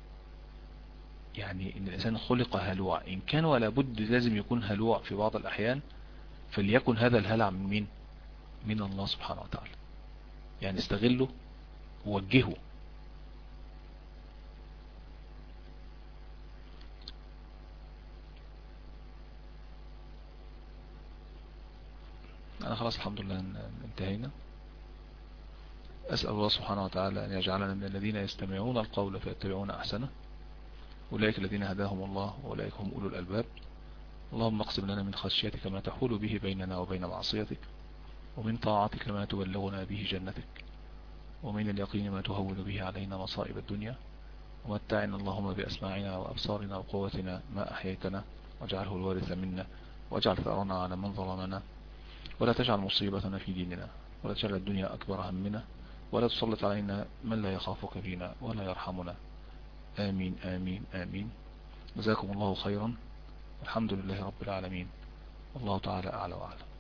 يعني ان الانسان خلق هلوع ان كان ولا بد لازم يكون هلوع في بعض الاحيان فليكن هذا الهلع من مين من الله سبحانه وتعالى يعني استغله ووجهه أنا خلاص الحمد لله انتهينا أسأل الله سبحانه وتعالى أن يجعلنا من الذين يستمعون القول فيتبعون أحسنه أولئك الذين هداهم الله وأولئك هم أولو الألباب اللهم اقسم لنا من خشيتك ما تحول به بيننا وبين معصيتك ومن طاعتك ما تبلغنا به جنتك ومن اليقين ما تهون به علينا مصائب الدنيا ومتعنا اللهم بأسماعنا وأبصارنا وقوتنا ما أحييتنا واجعله الوارث منا واجعل ثأرنا على من ظلمنا ولا تجعل مصيبتنا في ديننا ولا تجعل الدنيا أكبر همنا ولا تسلط علينا من لا يخافك فينا ولا يرحمنا آمين آمين آمين جزاكم الله خيرا الحمد لله رب العالمين والله تعالى أعلى وأعلم